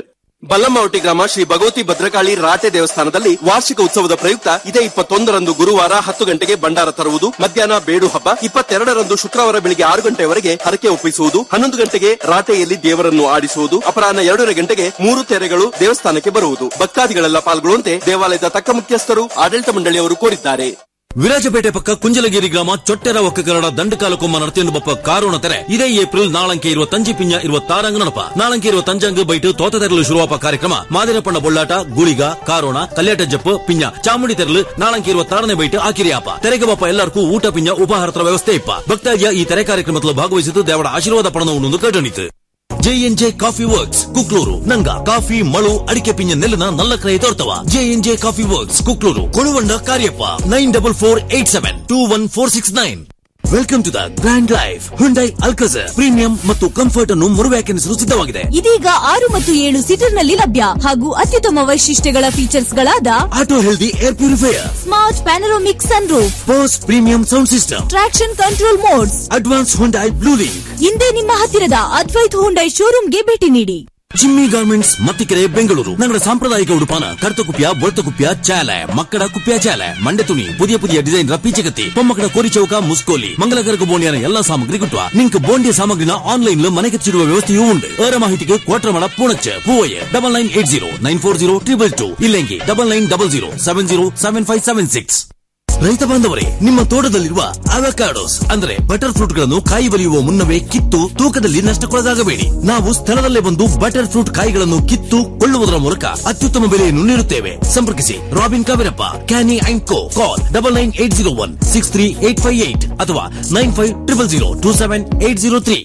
ಬಲ್ಲಮ್ಮವಟಿ ಗ್ರಾಮ ಶ್ರೀ ಭಗವತಿ ಭದ್ರಕಾಳಿ ರಾಟೆ ದೇವಸ್ಥಾನದಲ್ಲಿ ವಾರ್ಷಿಕ ಉತ್ಸವದ ಪ್ರಯುಕ್ತ ಇದೇ ಇಪ್ಪತ್ತೊಂದರಂದು ಗುರುವಾರ ಹತ್ತು ಗಂಟೆಗೆ ಭಂಡಾರ ತರುವುದು ಮಧ್ಯಾಹ್ನ ಬೇಡು ಹಬ್ಬ ಇಪ್ಪತ್ತೆರಡರಂದು ಶುಕ್ರವಾರ ಬೆಳಿಗ್ಗೆ ಆರು ಗಂಟೆವರೆಗೆ ಹರಕೆ ಒಪ್ಪಿಸುವುದು ಹನ್ನೊಂದು ಗಂಟೆಗೆ ರಾಟೆಯಲ್ಲಿ ದೇವರನ್ನು ಆಡಿಸುವುದು ಅಪರಾಹ್ನ ಎರಡೂವರೆ ಗಂಟೆಗೆ ಮೂರು ತೆರೆಗಳು ದೇವಸ್ಥಾನಕ್ಕೆ ಬರುವುದು ಭಕ್ತಾದಿಗಳೆಲ್ಲ ಪಾಲ್ಗೊಳ್ಳುವಂತೆ ದೇವಾಲಯದ ತಕ್ಕ ಮುಖ್ಯಸ್ಥರು ಆಡಳಿತ ಮಂಡಳಿಯವರು ಕೋರಿದ್ದಾರೆ ವಿರಾಜಪೇಟೆ ಪಕ್ಕ ಕುಂಜಲಗಿರಿ ಗ್ರಾಮ ಚೊಟ್ಟೆರ ಒಕ್ಕಕರಡ ದಂಡಕಾಲಕೊಮ್ಮ ನಡತಿಯನ್ನು ಬಪ್ಪ ಕಾರೋಣ ತೆರೆ ಇದೇ ಏಪ್ರಿಲ್ ನಾಳಂಕೆ ಇರುವ ತಂಜಿ ಪಿಂಜ ಇರುವ ತಾರಂಗ ನಡಪ ನಾಳಂಕೆ ಇರುವ ತಂಜಂಗ್ ಬೈಟ್ ತೋತ ತೆರಲು ಶುರುವಾಪ ಕಾರ್ಯಕ್ರಮ ಮಾದಿರಪ್ಪಣ್ಣ ಬೊಳ್ಳಾಟ ಗುಳಿಗ ಕಾರೋಣ ಕಲ್ಯಾಟ ಜಪ್ಪು ಪಿಂಜ ಚಾಮುಂಡಿ ತೆರಲು ನಾಳಂಕೆ ಇರುವ ತಾರನೆ ಬೈಟ್ ಆಕಿರಿಯಾಪ ತೆರೆಗೆ ಬಪ್ಪ ಎಲ್ಲರಿಗೂ ಊಟ ಪಿಂಜ ಉಪಹಾರತರ ವ್ಯವಸ್ಥೆ ಇಪ್ಪ ಭಕ್ತಾದಿಯ ಈ ತೆರೆ ಕಾರ್ಯಕ್ರಮದಲ್ಲಿ ಭಾಗವಹಿಸಿದ್ದು ದೇವರ ಆಶೀರ್ವಾದ ಪಡೆದು ಕಟಣಿತು ಜೆಎನ್ಜೆ ಕಾಫಿ ವರ್ಕ್ಸ್ ಕುಕ್ಲೂರು ನಂಗ ಕಾಫಿ ಮಳು ಅಡಿಕೆ ಪಿಂಜ ನೆಲ್ಲಿನ ನಲ್ಲ ಕ್ರಯ ತೋರ್ತವ J N J coffee works Kukloor Koluvanda Kariappa nine double four eight seven two one four six nine welcome to the grand life Hyundai Alcazar premium ಮತ್ತು ಕಂಫರ್ಟ್ ಅನ್ನು ಮರುವ್ಯಾಖ್ಯಾನಿಸಲು ಸಿದ್ಧವಾಗಿದೆ ಇದೀಗ ಆರು ಮತ್ತು ಏಳು ಸೀಟರ್ ನಲ್ಲಿ ಲಭ್ಯ ಹಾಗೂ ಅತ್ಯುತ್ತಮ ವೈಶಿಷ್ಟ್ಯಗಳ ಫೀಚರ್ಸ್ ಗಳಾದ auto healthy air purifier smart panoramic sunroof post premium sound system traction control modes advance Hyundai blue link ಹಿಂದೆ ನಿಮ್ಮ ಹತ್ತಿರದ ಅದ್ವೈತ್ ಹುಂಡೈ ಶೋರೂಮ್ಗೆ ಭೇಟಿ ನೀಡಿ ಜಿಮ್ಮಿ ಗಾರ್ಮೆಂಟ್ಸ್ ಮತ್ತಿಕೆರೆ ಬೆಂಗಳೂರು ನಗರ ಸಾಂಪ್ರದಾಯಿಕ ಉಡುಪಾನ ಕರ್ತಕುಪ್ಯ ಬೊಳ್ತಕುಪ್ಯ ಚಾಲೆ ಮಕ್ಕಳ ಕುಪ್ಯ ಚಾಲೆ ಮಂಡೆ ತುಣಿ ಪುದಿಯ ಪುದಿಯ ಡಿಸೈನ್ ಪೀಚಗತ್ತಿ ಪೊಮ್ಮಕ್ಕಳ ಕೋರಿ ಚೌಕ ಮುಸ್ಕೋಲಿ ಮಂಗಲಗರ್ಗ ಬೋಂಡಿಯನ ಎಲ್ಲಾ ಸಾಮಗ್ರಿ ಗಿಟ್ಟುವ ನಿಂಕ್ ಬೋಂಡಿಯ ಸಾಮಗ್ರಿನ ಆನ್ಲೈನ್ ಮನೆಗೆ ಚಿಡುವ ವ್ಯವಸ್ಥೆಯೂ ಉಂಟು ಅವರ ಮಾಹಿತಿಗೆ Kotramada Poonacha Poovaiah double nine eight zero nine four zero triple two ಇಲ್ಲೆಂಗಿ double nine double zero seven zero seven five seven six ರೈತ ಬಾಂಧವರೇ ನಿಮ್ಮ ತೋಟದಲ್ಲಿರುವ ಅವಕಾಡೋಸ್ ಅಂದ್ರೆ ಬಟರ್ ಫ್ರೂಟ್ ಗಳನ್ನು ಕಾಯಿ ಬಲಿಯುವ ಮುನ್ನವೇ ಕಿತ್ತು ತೂಕದಲ್ಲಿ ನಷ್ಟಕ್ಕೊಳಗಾಗಬೇಡಿ ನಾವು ಸ್ಥಳದಲ್ಲೇ ಬಂದು ಬಟರ್ ಫ್ರೂಟ್ ಕಾಯಿಗಳನ್ನು ಕಿತ್ತು ಕೊಳ್ಳುವುದರ ಮೂಲಕ ಅತ್ಯುತ್ತಮ ಬೆಲೆಯನ್ನು ನೀಡುತ್ತೇವೆ ಸಂಪರ್ಕಿಸಿ ರಾಬಿನ್ ಕಾವಿರಪ್ಪ ಕ್ಯಾನಿ and co call double nine eight zero one six three eight five eight ಅಥವಾ nine five triple zero two seven eight zero three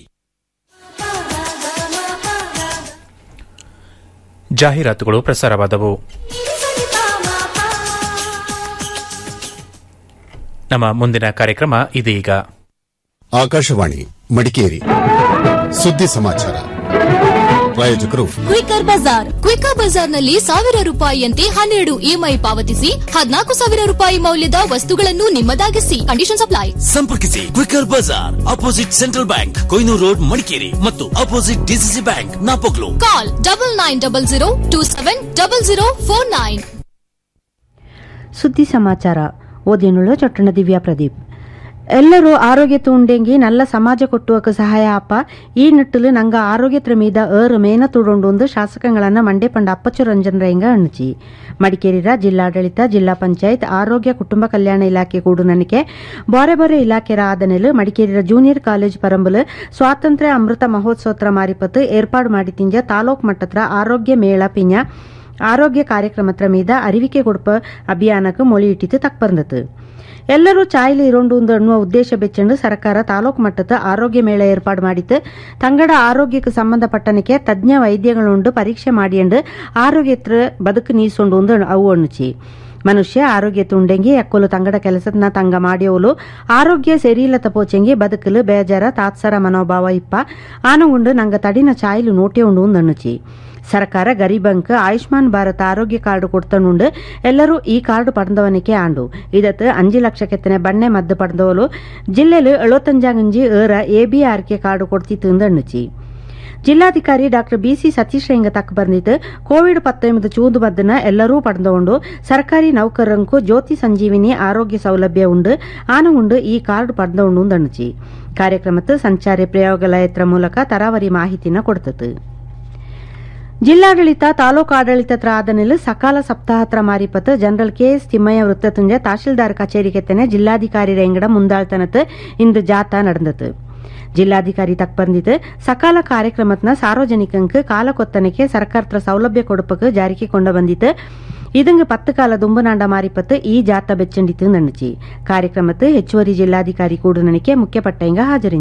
ಜಾಹೀರಾತುಗಳು ಪ್ರಸಾರವಾದವು ನಮ್ಮ ಮುಂದಿನ ಕಾರ್ಯಕ್ರಮ ಇದೀಗ ಆಕಾಶವಾಣಿ ಮಡಿಕೇರಿ ಸುದ್ದಿ ಸಮಾಚಾರ ಪ್ರಾಯೋಜಕರು ಕ್ವಿಕರ್ ಬಜಾರ್ ಕ್ವಿಕರ್ ಬಜಾರ್ನಲ್ಲಿ ಸಾವಿರ ರೂಪಾಯಿಯಂತೆ ಹನ್ನೆರಡು ಇಎಂಐ ಪಾವತಿಸಿ ಹದಿನಾಲ್ಕು ಸಾವಿರ ರೂಪಾಯಿ ಮೌಲ್ಯದ ವಸ್ತುಗಳನ್ನು ನಿಮ್ಮದಾಗಿಸಿ ಕಂಡೀಷನ್ ಅಪ್ಲೈ ಸಂಪರ್ಕಿಸಿ Quicker Bazaar opposite central bank Kohinoor road Madikeri ಮತ್ತು opposite DCC bank Napoklu call double nine double zero two seven double zero four nine ಸುದ್ದಿ ಸಮಾಚಾರ ಓದಿನುಳ್ಳು ಚೊಟ್ಟಣ ದಿವ್ಯಾ ಪ್ರದೀಪ್ ಎಲ್ಲರೂ ಆರೋಗ್ಯತ್ತು ಉಂಡೆಂಗಿ ನಲ್ಲ ಸಮಾಜ ಕೊಟ್ಟುವಕ್ಕೆ ಸಹಾಯ ಅಪ್ಪ ಈ ನಿಟ್ಟಿಲು ನಂಗ ಆರೋಗ್ಯತ್ರ ಮೀದ ಏರು ಮೇನ ತುಡೊಂಡು ಶಾಸಕಗಳನ್ನ ಮಂಡೆ ಪಂಡ ಅಪ್ಪಚ್ಚು ರಂಜನ್ ರೈಂಗ ಅಣ್ಣಚಿ ಮಡಿಕೇರಿರ ಜಿಲ್ಲಾಡಳಿತ ಜಿಲ್ಲಾ ಪಂಚಾಯತ್ ಆರೋಗ್ಯ ಕುಟುಂಬ ಕಲ್ಯಾಣ ಇಲಾಖೆ ಕೂಡು ನನಗೆ ಬಾರೆ ಬಾರೆ ಇಲಾಖೆರ ಆದನೆಲು ಮಡಿಕೇರಿರ ಜೂನಿಯರ್ ಕಾಲೇಜ್ ಪರಂಬಲು ಸ್ವಾತಂತ್ರ್ಯ ಅಮೃತ ಮಹೋತ್ಸವತ್ರ ಮಾರಿಪತ್ತು ಏರ್ಪಾಡು ಮಾಡಿ ತಿಂಜ ತಾಲೂಕ್ ಮಟ್ಟತ್ರ ಆರೋಗ್ಯ ಮೇಳ ಪಿಂಜ ಆರೋಗ್ಯ ಕಾರ್ಯಕ್ರಮತ್ರ ಮೀದ ಅರಿವಿಕೆ ಕೊಡುಪ ಅಭಿಯಾನಕ್ಕೆ ಮೊಳಿ ಇಟ್ಟಿತು ತಕ್ಪರ್ந்தது ಎಲ್ಲರೂ ಚಾಯ್ಲಿ ಇರೋಂಡು ಅನ್ನುವ ಉದ್ದೇಶ ಬೆಚ್ಚಂಡು ಸರ್ಕಾರ ತಾಲೂಕು ಮಟ್ಟದ ಆರೋಗ್ಯ ಮೇಳ ಏರ್ಪಾಡು ಮಾಡಿತ್ತು ತಂಗಡ ಆರೋಗ್ಯಕ್ಕೆ ಸಂಬಂಧಪಟ್ಟನಕ್ಕೆ ತಜ್ಞ ವೈದ್ಯಗಳುಂಡು ಪರೀಕ್ಷೆ ಮಾಡಿಯಂಡು ಆರೋಗ್ಯತ್ರ ಬದುಕು ನೀಸೊಂಡು ಒಂದು ಅವು ಅಣ್ಣುಚಿ ಮನುಷ್ಯ ಆರೋಗ್ಯ ತುಂಡೆಂಗಿ ಎಕ್ಕೊಲು ತಂಗಡ ಕೆಲಸದನ್ನ ತಂಗ ಮಾಡಿಯೋಲು ಆರೋಗ್ಯ ಸರಿಯಿಲ್ಲತ ಪೋಚೆಂಗಿ ಬದುಕಲು ಬೇಜಾರ ತಾತ್ಸರ ಮನೋಭಾವ ಇಪ್ಪ ಆನಗುಂಡು ನಂಗ ತಡಿನ ಚಾಯ್ಲು ನೋಟೆ ಉಂಡು ಅಣ್ಣುಚಿ ಸರ್ಕಾರ ಗರೀಬಂಕ್ ಆಯುಷ್ಮಾನ್ ಭಾರತ್ ಆರೋಗ್ಯ ಕಾರ್ಡ್ ಕೊಡ್ತನುಂಡು ಎಲ್ಲರೂ ಈ ಕಾರ್ಡ್ ಪಡೆದವನಿಕೆ ಆಂಡು ಇದತ್ತು ಅഞ്ചು ಲಕ್ಷಕ್ಕೆತ್ತನೆ ಬಣ್ಣೆ ಮದ್ದು ಪಡೆದವಲು ಜಿಲ್ಲೆಲು ಎಳುವತ್ತಂಜಾಂಜಿ ಏರ ಎಬಿಆರ್ಕೆ ಕಾರ್ಡ್ ಕೊಡ್ತಿತ್ತು ಅಣ್ಣುಚಿ ಜಿಲ್ಲಾಧಿಕಾರಿ ಡಾಕ್ಟರ್ ಬಿಸಿ ಸತೀಶ್ ರೆಂಗ ತಕ್ಕ ಬಂದಿತ್ತು ಕೋವಿಡ್ ಪತ್ತೊಂಬತ್ತು ಚೂದು ಮದ್ದನ್ನ ಎಲ್ಲರೂ ಪಡೆದುಕೊಂಡು ಸರ್ಕಾರಿ ನೌಕರರಂಕು ಜ್ಯೋತಿ ಸಂಜೀವಿನಿ ಆರೋಗ್ಯ ಸೌಲಭ್ಯ ಉಂಡು ಆನ ಉಂಡು ಈ ಕಾರ್ಡ್ ಪಡೆದುಕೊಂಡು ಅಣ್ಣುಚಿ ಕಾರ್ಯಕ್ರಮತ್ತು ಸಂಚಾರಿ ಪ್ರಯೋಗಾಲಯತ್ರ ಮೂಲಕ ತರಾವರಿ ಮಾಹಿತಿನ ಕೊಡ್ತತು ಜಿಲ್ಲಾಡಳಿತ ತಾಲೂಕು ಆಡಳಿತತ್ರ ಆದನೆಲು ಸಕಾಲ ಸಪ್ತಾಹತ್ರ ಮಾರಿಪತ್ತು ಜನರಲ್ ಕೆಎಸ್ ತಿಮ್ಮಯ್ಯ ವೃತ್ತತುಂಜ ತಹಶೀಲ್ದಾರ್ ಕಚೇರಿಗೆತ್ತನೆ ಜಿಲ್ಲಾಧಿಕಾರಿ ರೆಂಗಡ ಮುಂದಾಳ್ತನത്ത് ಇಂದು ಜಾಥಾ ನಡೆದತು ಜಿಲ್ಲಾಧಿಕಾರಿ ತಕ್ಪಂದಿತು ಸಕಾಲ ಕಾರ್ಯಕ್ರಮತ್ನ ಸಾರ್ವಜನಿಕಂಕ್ ಕಾಲಕೊತ್ತನಕ್ಕೆ ಸರ್ಕಾರತ್ರ ಸೌಲಭ್ಯ ಕೊಡುಪಕ್ಕೆ ಜಾರಿಗೆ ಕೊಂಡ ಬಂದಿತ್ತು ಇದಂಗ ಪತ್ತು ಕಾಲ ದುಂಬನಾಂಡ ಮಾರಿಪತ್ತು ಈ ಜಾಥಾ ಬೆಚ್ಚಂಡಿತು ನಣ್ಣಚಿ ಕಾರ್ಯಕ್ರಮತ್ತು ಹೆಚ್ಚುವರಿ ಜಿಲ್ಲಾಧಿಕಾರಿ ಕೂಡು ನಣಿಕೆ ಮುಖ್ಯ ಪಟ್ಟಂಗ ಹಾಜರಿ